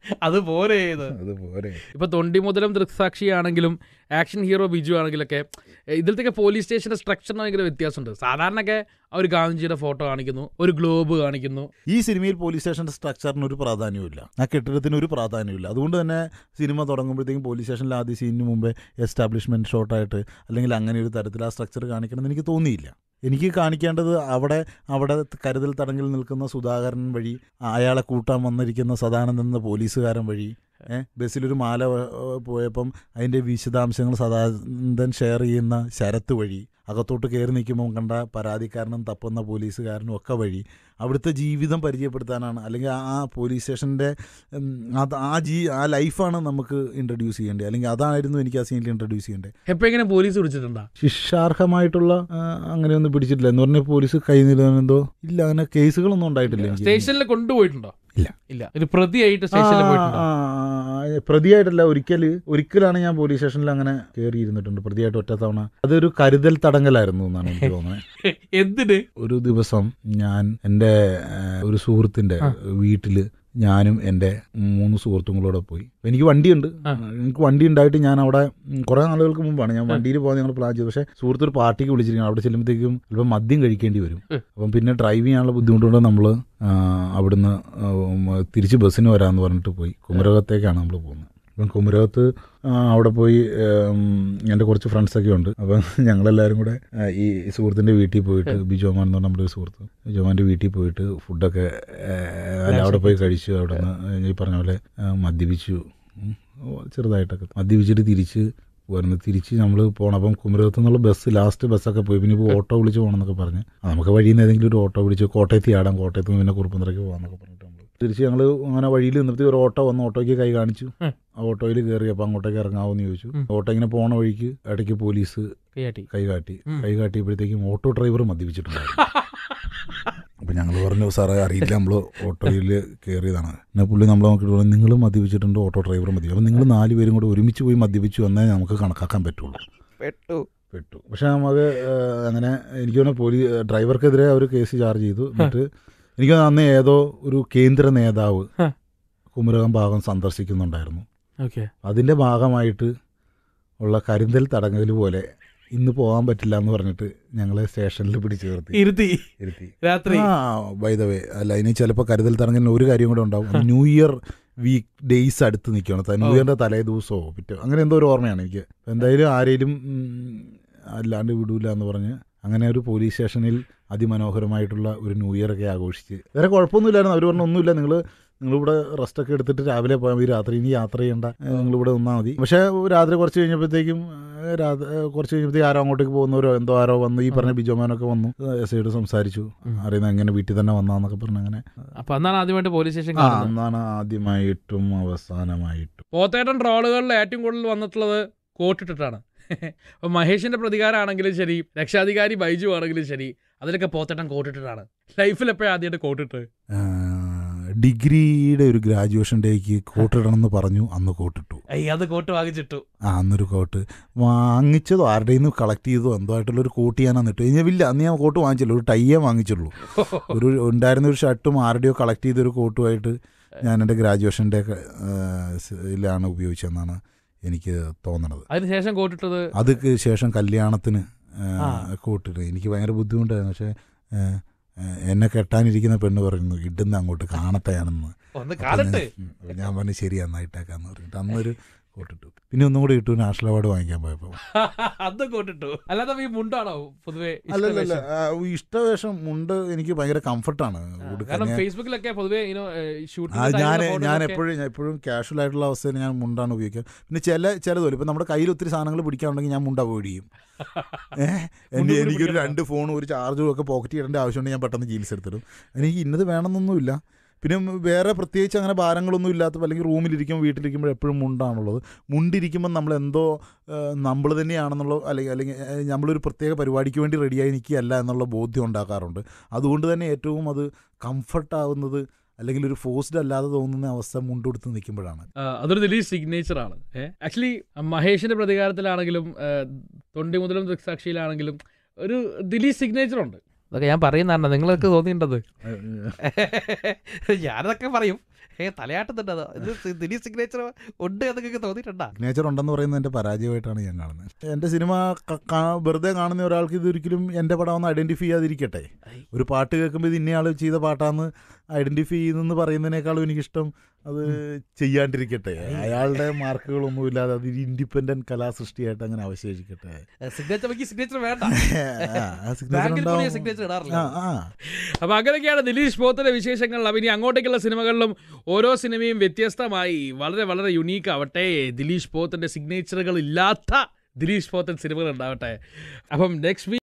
അത് പോരെ ഇത് അത് പോരെ ഇപ്പൊ തൊണ്ടി മുതലും ദൃക്സാക്ഷിയാണെങ്കിലും ആക്ഷൻ ഹീറോ ബിജു ആണെങ്കിലൊക്കെ എ, ഇതിലത്തെയൊക്കെ പോലീസ് സ്റ്റേഷന്റെ സ്ട്രക്ചറിന് ഭയങ്കര വ്യത്യാസമുണ്ട് സാധാരണയൊക്കെ അവർ ഗാന്ധിജിയുടെ ഫോട്ടോ കാണിക്കുന്നു ഒരു ഗ്ലോബ് കാണിക്കുന്നു ഈ സിനിമയിൽ പോലീസ് സ്റ്റേഷന്റെ സ്ട്രക്ചറിന് ഒരു പ്രാധാന്യമില്ല ആ കെട്ടിടത്തിന് ഒരു പ്രാധാന്യമില്ല അതുകൊണ്ട് തന്നെ സിനിമ തുടങ്ങുമ്പോഴത്തേക്കും പോലീസ് സ്റ്റേഷനിൽ ആദ്യ സീനിന് മുമ്പേ എസ്റ്റാബ്ലിഷ്മെന്റ് ഷോട്ടായിട്ട് അല്ലെങ്കിൽ അങ്ങനെ ഒരു തരത്തിൽ ആ സ്ട്രക്ചർ കാണിക്കണമെന്ന് എനിക്ക് തോന്നിയില്ല എനിക്ക് കാണിക്കേണ്ടത് അവിടെ അവിടെ കരുതൽ തടങ്കിൽ നിൽക്കുന്ന സുധാകരൻ വഴി അയാളെ കൂട്ടാൻ വന്നിരിക്കുന്ന സദാനന്ദൻ എന്ന പോലീസുകാരൻ വഴി ഏഹ് ബസ്സിലൊരു മാല ഏഹ്, പോയപ്പം അതിൻ്റെ വിശദാംശങ്ങൾ സദാനന്ദൻ ഷെയർ ചെയ്യുന്ന ശരത്ത് വഴി അകത്തോട്ട് കയറി നിൽക്കുമ്പോൾ കണ്ട പരാതിക്കാരനും തപ്പുന്ന പോലീസുകാരനും ഒക്കെ വഴി അവിടുത്തെ ജീവിതം പരിചയപ്പെടുത്താനാണ് അല്ലെങ്കിൽ ആ- ആ പോലീസ് സ്റ്റേഷൻ്റെ ഉം, അത് ആ ജീ ആ ലൈഫാണ് നമുക്ക് ഇൻട്രൊഡ്യൂസ് ചെയ്യേണ്ടത് അല്ലെങ്കിൽ അതായിരുന്നു എനിക്ക് ആ സീനിൽ ഇൻട്രൊഡ്യൂസ് ചെയ്യേണ്ടത് എപ്പോഴെങ്ങനെ പോലീസ് പിടിച്ചിട്ടുണ്ടാ ശിക്ഷാർഹമായിട്ടുള്ള ആ, അങ്ങനെയൊന്നും പിടിച്ചിട്ടില്ല എന്ന് പറഞ്ഞാൽ പോലീസ് കൈ നിലനെന്തോ ഇല്ല അങ്ങനെ കേസുകളൊന്നും ഉണ്ടായിട്ടില്ല എനിക്ക്. സ്റ്റേഷനിൽ കൊണ്ടുപോയിട്ടുണ്ടോ ഇല്ല. ഇല്ല ഒരു പ്രതിയായിട്ട് സ്റ്റേഷനിൽ ആ, പോയിട്ടുണ്ടോ ആ, ആ, പ്രതിയായിട്ടല്ല ഒരിക്കൽ ഒരിക്കലാണ് ഞാൻ പോലീസ് സ്റ്റേഷനിൽ അങ്ങനെ കയറി ഇരുന്നിട്ടുണ്ട് പ്രതിയായിട്ട് ഒറ്റ തവണ അതൊരു കരുതൽ തടങ്കലായിരുന്നു എന്നാണ് എനിക്ക് തോന്നുന്നത് എന്തിന് ഒരു ദിവസം ഞാൻ എൻ്റെ ആ, ഒരു സുഹൃത്തിൻ്റെ ആ. വീട്ടിൽ ഞാനും എൻ്റെ മൂന്ന് സുഹൃത്തുക്കളോടെ പോയി എനിക്ക് വണ്ടിയുണ്ട് ആ. എനിക്ക് വണ്ടി ഉണ്ടായിട്ട് ഞാൻ അവിടെ ഉം, കുറേ നാളുകൾക്ക് മുമ്പാണ് ഞാൻ വണ്ടിയിൽ പോകാൻ ഞങ്ങൾ പ്ലാൻ ചെയ്തു പക്ഷേ സുഹൃത്ത് ഒരു പാർട്ടിക്ക് വിളിച്ചിരിക്കണം അവിടെ ചെല്ലുമ്പോഴത്തേക്കും അല്പം മദ്യം കഴിക്കേണ്ടി വരും ഉം. അപ്പം പിന്നെ ഡ്രൈവ് ചെയ്യാനുള്ള ബുദ്ധിമുട്ടുകൊണ്ട് നമ്മൾ അവിടുന്ന് ആ, ഉം, തിരിച്ച് ബസ്സിന് വരാമെന്ന് പറഞ്ഞിട്ട് പോയി കുമരകത്തേക്കാണ് നമ്മൾ പോകുന്നത് അപ്പം കുമരകത്ത് ആ, അവിടെ പോയി ഉം, എൻ്റെ കുറച്ച് ഫ്രണ്ട്സൊക്കെ ഉണ്ട് അപ്പം ഞങ്ങളെല്ലാവരും കൂടെ ആ, ഈ സുഹൃത്തിൻ്റെ വീട്ടിൽ പോയിട്ട് ബിജോമാൻ എന്ന് പറഞ്ഞ നമ്മുടെ ഒരു സുഹൃത്ത് ബിജോമാൻ്റെ വീട്ടിൽ പോയിട്ട് ഫുഡൊക്കെ ആ, അല്ല അവിടെ പോയി കഴിച്ചു അവിടെ നിന്ന് ഈ പറഞ്ഞ പോലെ ആ, മദ്യപിച്ചു ഉം, ഓ, ചെറുതായിട്ടൊക്കെ മദ്യപിച്ചിട്ട് തിരിച്ച് വരുന്നു തിരിച്ച് നമ്മൾ പോണപ്പം കുമരകത്ത് നിന്നുള്ള ബസ് ലാസ്റ്റ് ബസ്സൊക്കെ പോയി പിന്നെ ഇപ്പോൾ ഓട്ടോ വിളിച്ച് പോകണമെന്നൊക്കെ പറഞ്ഞ് ആ, നമുക്ക് വഴിയിൽ നിന്ന് ഏതെങ്കിലും ഒരു ഓട്ടോ വിളിച്ച് കോട്ടയത്ത് ആടാം കോട്ടയത്ത് നിന്ന് പിന്നെ കുറുപ്പന്തറയ്ക്ക് പോകാമെന്നൊക്കെ പറഞ്ഞിട്ട് നമ്മൾ തിരിച്ച് ഞങ്ങൾ അങ്ങനെ വഴിയിൽ നിന്നിട്ട് ഒരു ഓട്ടോ വന്ന് ഓട്ടോയ്ക്ക് കൈ കാണിച്ചു ഉം. ആ ഓട്ടോയിൽ കയറി അപ്പോൾ അങ്ങോട്ടേക്ക് ഇറങ്ങാവോന്ന് ചോദിച്ചു ഉം. ഓട്ടോ ഇങ്ങനെ പോണ വഴിക്ക് ഇടയ്ക്ക് പോലീസ് കൈയാട്ടി കൈ കാട്ടി ഉം. കൈ കാട്ടിയപ്പോഴത്തേക്കും ഓട്ടോ ഡ്രൈവർ മദ്യപിച്ചിട്ടുണ്ടായിരുന്നു അപ്പം ഞങ്ങൾ പറഞ്ഞു സാറേ അറിയില്ല നമ്മൾ ഓട്ടോയിൽ കയറിയതാണ് പിന്നെ പുള്ളി നമ്മൾ നോക്കിയിട്ട് പറഞ്ഞു നിങ്ങൾ മദ്യപിച്ചിട്ടുണ്ട് ഓട്ടോ ഡ്രൈവർ മദ്യപിച്ചു അപ്പം നിങ്ങൾ നാല് പേരും കൂടെ ഒരുമിച്ച് പോയി മദ്യപിച്ചു വന്നേ നമുക്ക് കണക്കാക്കാൻ പറ്റുള്ളൂ പെട്ടു പെട്ടു പക്ഷെ നമുക്ക് ആ, അങ്ങനെ എനിക്ക് തോന്നുന്നു പോലീസ് ഡ്രൈവർക്കെതിരെ അവർ കേസ് ചാർജ് ചെയ്തു എന്നിട്ട് എനിക്ക് തോന്നുന്നു അന്ന് ഏതോ ഒരു കേന്ദ്ര നേതാവ് ഹ. കുമരകം ഭാഗം സന്ദർശിക്കുന്നുണ്ടായിരുന്നു ഓക്കെ അതിൻ്റെ ഭാഗമായിട്ട് ഉള്ള കരിന്തൽ തടങ്കൽ പോലെ ഇന്ന് പോകാൻ പറ്റില്ല എന്ന് പറഞ്ഞിട്ട് ഞങ്ങളെ സ്റ്റേഷനിൽ പിടിച്ചു നിർത്തി ഇരുത്തി ഇരുത്തി രാത്രി ആ ബൈ ദ വേ അല്ല ഇനി ചിലപ്പോൾ കരുതൽ തടങ്കലിന് ഒരു കാര്യം കൂടെ ഉണ്ടാവും അത് ന്യൂ ഇയർ വീക്ക് ഡേയ്സ് അടുത്ത് നിൽക്കുകയാണ് ത- ന്യൂ ഓ. ഇയറിൻ്റെ തലേ ദിവസമോ പിറ്റോ അങ്ങനെ എന്തോ ഒരു ഓർമ്മയാണ് എനിക്ക് അപ്പം എന്തായാലും ആരെയും ഉം, അല്ലാണ്ട് വിടൂല എന്ന് പറഞ്ഞ് അങ്ങനെ ഒരു പോലീസ് സ്റ്റേഷനിൽ അതിമനോഹരമായിട്ടുള്ള ഒരു ന്യൂ ഇയർ ഒക്കെ ആഘോഷിച്ച് വേറെ കുഴപ്പമൊന്നുമില്ലായിരുന്നു അവർ പറഞ്ഞു ഒന്നുമില്ല നിങ്ങൾ നിങ്ങളിവിടെ റെസ്റ്റൊക്കെ എടുത്തിട്ട് രാവിലെ പോയാൽ മതി രാത്രി ഇനി യാത്ര ചെയ്യേണ്ട ഏഹ്, നിങ്ങളിവിടെ നിന്നാൽ മതി പക്ഷേ രാത്രി കുറച്ച് കഴിഞ്ഞപ്പോഴത്തേക്കും ഏഹ്, രാത്രി ഏഹ്, കുറച്ച് കഴിഞ്ഞപ്പോഴത്തേക്കും ആരോ അങ്ങോട്ടേക്ക് പോകുന്നവരോ എന്തോ ആരോ വന്ന് ഈ പറഞ്ഞ ബിജോമാനൊക്കെ വന്നു എസ് ഐയോട് സംസാരിച്ചു ഉം. അറിയുന്ന എങ്ങനെ വീട്ടിൽ തന്നെ വന്നാന്നൊക്കെ പറഞ്ഞ് അങ്ങനെ അപ്പൊ അന്നാണ് ആദ്യമായിട്ട് പോലീസ് സ്റ്റേഷൻ ആ കാണുന്നത് അന്നാണ് ആദ്യമായിട്ടും അവസാനമായിട്ടും പോത്തേട്ടൻ ട്രോളുകളിൽ ഏറ്റവും കൂടുതൽ വന്നിട്ടുള്ളത് കോട്ടിട്ടിട്ടാണ് അപ്പൊ മഹേഷിന്റെ പ്രതികാരമാണെങ്കിലും ശരി രക്ഷാധികാരി ബൈജു ആണെങ്കിലും ശരി അതിലൊക്കെ പോത്തേട്ടൻ കോട്ടിട്ടിട്ടാണ് ലൈഫിൽ എപ്പോഴും ആദ്യമായിട്ട് കോട്ടിട്ട് ആ, ഡിഗ്രിയുടെ ഒരു ഗ്രാജുവേഷൻ ഡേക്ക് കോട്ടിടണം എന്ന് പറഞ്ഞു അന്ന് കോട്ടിട്ടു അയ്യ അത് കോട്ട് വാങ്ങിച്ചിട്ടു ആ അന്നൊരു കോട്ട് വാങ്ങിച്ചതോ ആരുടെ നിന്ന് കളക്ട് ചെയ്തതോ എന്തോ ആയിട്ടുള്ള ഒരു കോട്ട് ഞാൻ അന്നിട്ട് കഴിഞ്ഞാൽ ഇല്ല അന്ന് ഞാൻ കോട്ട് വാങ്ങിച്ചില്ല ഒരു ടൈയേ വാങ്ങിച്ചുള്ളൂ ഒരു ഉണ്ടായിരുന്ന ഒരു ഷർട്ടും ആരുടെയോ കളക്ട് ചെയ്തൊരു കോട്ടുമായിട്ട് ഞാൻ എൻ്റെ ഗ്രാജുവേഷൻ്റെ ലാണ് ഉപയോഗിച്ചതെന്നാണ് എനിക്ക് തോന്നണത് അതിനുശേഷം കോട്ടിട്ടത് അതിക്ക് ശേഷം കല്യാണത്തിന് ആ. കോട്ടിട്ട് എനിക്ക് ഭയങ്കര ബുദ്ധിമുട്ടായിരുന്നു പക്ഷേ ഏ, ഏ, എന്നെ കെട്ടാനിരിക്കുന്ന പെണ്ണ് പറയുന്നു ഇടുന്ന അങ്ങോട്ട് കാണട്ടെയാണെന്ന് ഒന്ന് അപ്പൊ കാണട്ടെ ഞാൻ- ഉം, അപ്പൊ ഞാൻ പറഞ്ഞു ശരി എന്നായിട്ടേക്കാന്ന് പറഞ്ഞിട്ട് അന്നൊരു കോട്ടിട്ടു പിന്നെ ഒന്നും കൂടി ഇട്ടു നാഷണൽ അവാർഡ് വാങ്ങിക്കാൻ പോയപ്പോൾ അത് കോട്ടിട്ടു അല്ലാതെ ഈ മുണ്ടാണോ പൊതുവെ അല്ലല്ല ഇഷ്ടവേഷം മുണ്ട് എനിക്ക് ഭയങ്കര കംഫർട്ടാണ് കാരണം ഉടുക്കാൻ ഫേസ്ബുക്കിലൊക്കെ പൊതുവെ ആ ഷൂട്ടിംഗ് ഞാൻ ഞാൻ എപ്പോഴും ഞാൻ എപ്പോഴും കാഷ്വൽ ആയിട്ടുള്ള അവസ്ഥയിൽ ഞാൻ മുണ്ടാണ് ഉപയോഗിക്കുക പിന്നെ ചില ചിലതുപോലെ ഇപ്പം നമ്മുടെ കയ്യിൽ ഒത്തിരി സാധനങ്ങൾ പിടിക്കാനുണ്ടെങ്കിൽ ഞാൻ മുണ്ട് അവോയ്ഡ് ചെയ്യും ഏഹ് മുണ്ട് എനിക്കൊരു പിടിക്കണ്ട. രണ്ട് ഫോണും ഒരു ചാർജറും ഒക്കെ പോക്കറ്റ് ചെയ്യേണ്ട ആവശ്യമുണ്ടെങ്കിൽ ഞാൻ പെട്ടെന്ന് ജീൻസ് എടുത്തിടും എനിക്ക് ഇന്നത് വേണമെന്നൊന്നുമില്ല പിന്നെ വേറെ പ്രത്യേകിച്ച് അങ്ങനെ ഭാരങ്ങളൊന്നും ഇല്ലാത്ത അല്ലെങ്കിൽ റൂമിലിരിക്കുമ്പോൾ വീട്ടിലിരിക്കുമ്പോൾ എപ്പോഴും മുണ്ടാണുള്ളത് മുണ്ടിരിക്കുമ്പോൾ നമ്മൾ എന്തോ നമ്മൾ തന്നെയാണെന്നുള്ള അല്ലെങ്കിൽ അല്ലെങ്കിൽ ഏഹ്, നമ്മളൊരു പ്രത്യേക പരിപാടിക്ക് വേണ്ടി റെഡിയായി നിൽക്കുകയല്ല എന്നുള്ള ബോധ്യം ഉണ്ടാക്കാറുണ്ട് അതുകൊണ്ട് തന്നെ ഏറ്റവും അത് കംഫർട്ടാവുന്നത് അല്ലെങ്കിൽ ഒരു ഫോഴ്സ്ഡ് അല്ലാതെ തോന്നുന്ന അവസ്ഥ മുണ്ടെടുത്ത് നിൽക്കുമ്പോഴാണ് അതൊരു ദിലീപ് സിഗ്നേച്ചർ ആണ് ആക്ച്വലി മഹേഷിന്റെ പ്രതികാരത്തിലാണെങ്കിലും ആ, തൊണ്ടി മുതലും ദൃക്സാക്ഷിയിലാണെങ്കിലും ഒരു ദിലീപ് സിഗ്നേച്ചർ ഉണ്ട് അതൊക്കെ ഞാൻ പറയുന്നതാണ് നിങ്ങൾക്ക് തോന്നിയിട്ടത് ഞാനതൊക്കെ പറയും ഏ തലയാട്ടുന്നുണ്ട് അത് ഇത് സി- ദിലീപ് സിഗ്നേച്ചർ ഉണ്ട് എന്ന് നിങ്ങൾക്ക് തോന്നിയിട്ടുണ്ടാ സിഗ്നേച്ചർ ഉണ്ടെന്ന് പറയുന്നത് എൻ്റെ പരാജയമായിട്ടാണ് ഞാൻ കാണുന്നത് എൻ്റെ സിനിമ ക- കാ- വെറുതെ കാണുന്ന ഒരാൾക്ക് ഇത് ഒരിക്കലും എൻ്റെ പടമെന്ന് ഐഡൻറ്റിഫൈ ചെയ്യാതിരിക്കട്ടെ ഒരു പാട്ട് കേൾക്കുമ്പോൾ ഇത് ഇന്നയാൾ ചെയ്ത പാട്ടാന്ന് ഐഡൻറ്റിഫൈ ചെയ്യുന്നെന്ന് പറയുന്നതിനേക്കാളും എനിക്കിഷ്ടം അത് ചെയ്യാണ്ടിരിക്കട്ടെ അയാളുടെ മാർക്കുകളൊന്നും ഇല്ലാതെ അത് ഇൻഡിപെൻഡന്റ് കലാസൃഷ്ടിയായിട്ട് അങ്ങനെ അവശേഷിക്കട്ടെ സിഗ്നേച്ചർ എനിക്ക് സിഗ്നേച്ചർ വേണ്ട ആ signature ബാങ്കിൽ പോലും ഉണ്ടാവും. സിഗ്നേച്ചർ ഇടാറില്ല ആ ആ അപ്പൊ അങ്ങനെയൊക്കെയാണ് ദിലീഷ് പോത്തിന്റെ വിശേഷങ്ങൾ അപ്പൊ ഇനി അങ്ങോട്ടേക്കുള്ള സിനിമകളിലും ഓരോ സിനിമയും വ്യത്യസ്തമായി വളരെ വളരെ യുണീക്ക് ആവട്ടെ ദിലീഷ് പോത്തിന്റെ സിഗ്നേച്ചറുകൾ ഇല്ലാത്ത ദിലീഷ് പോത്തൻ സിനിമകൾ ഉണ്ടാവട്ടെ അപ്പം നെക്സ്റ്റ്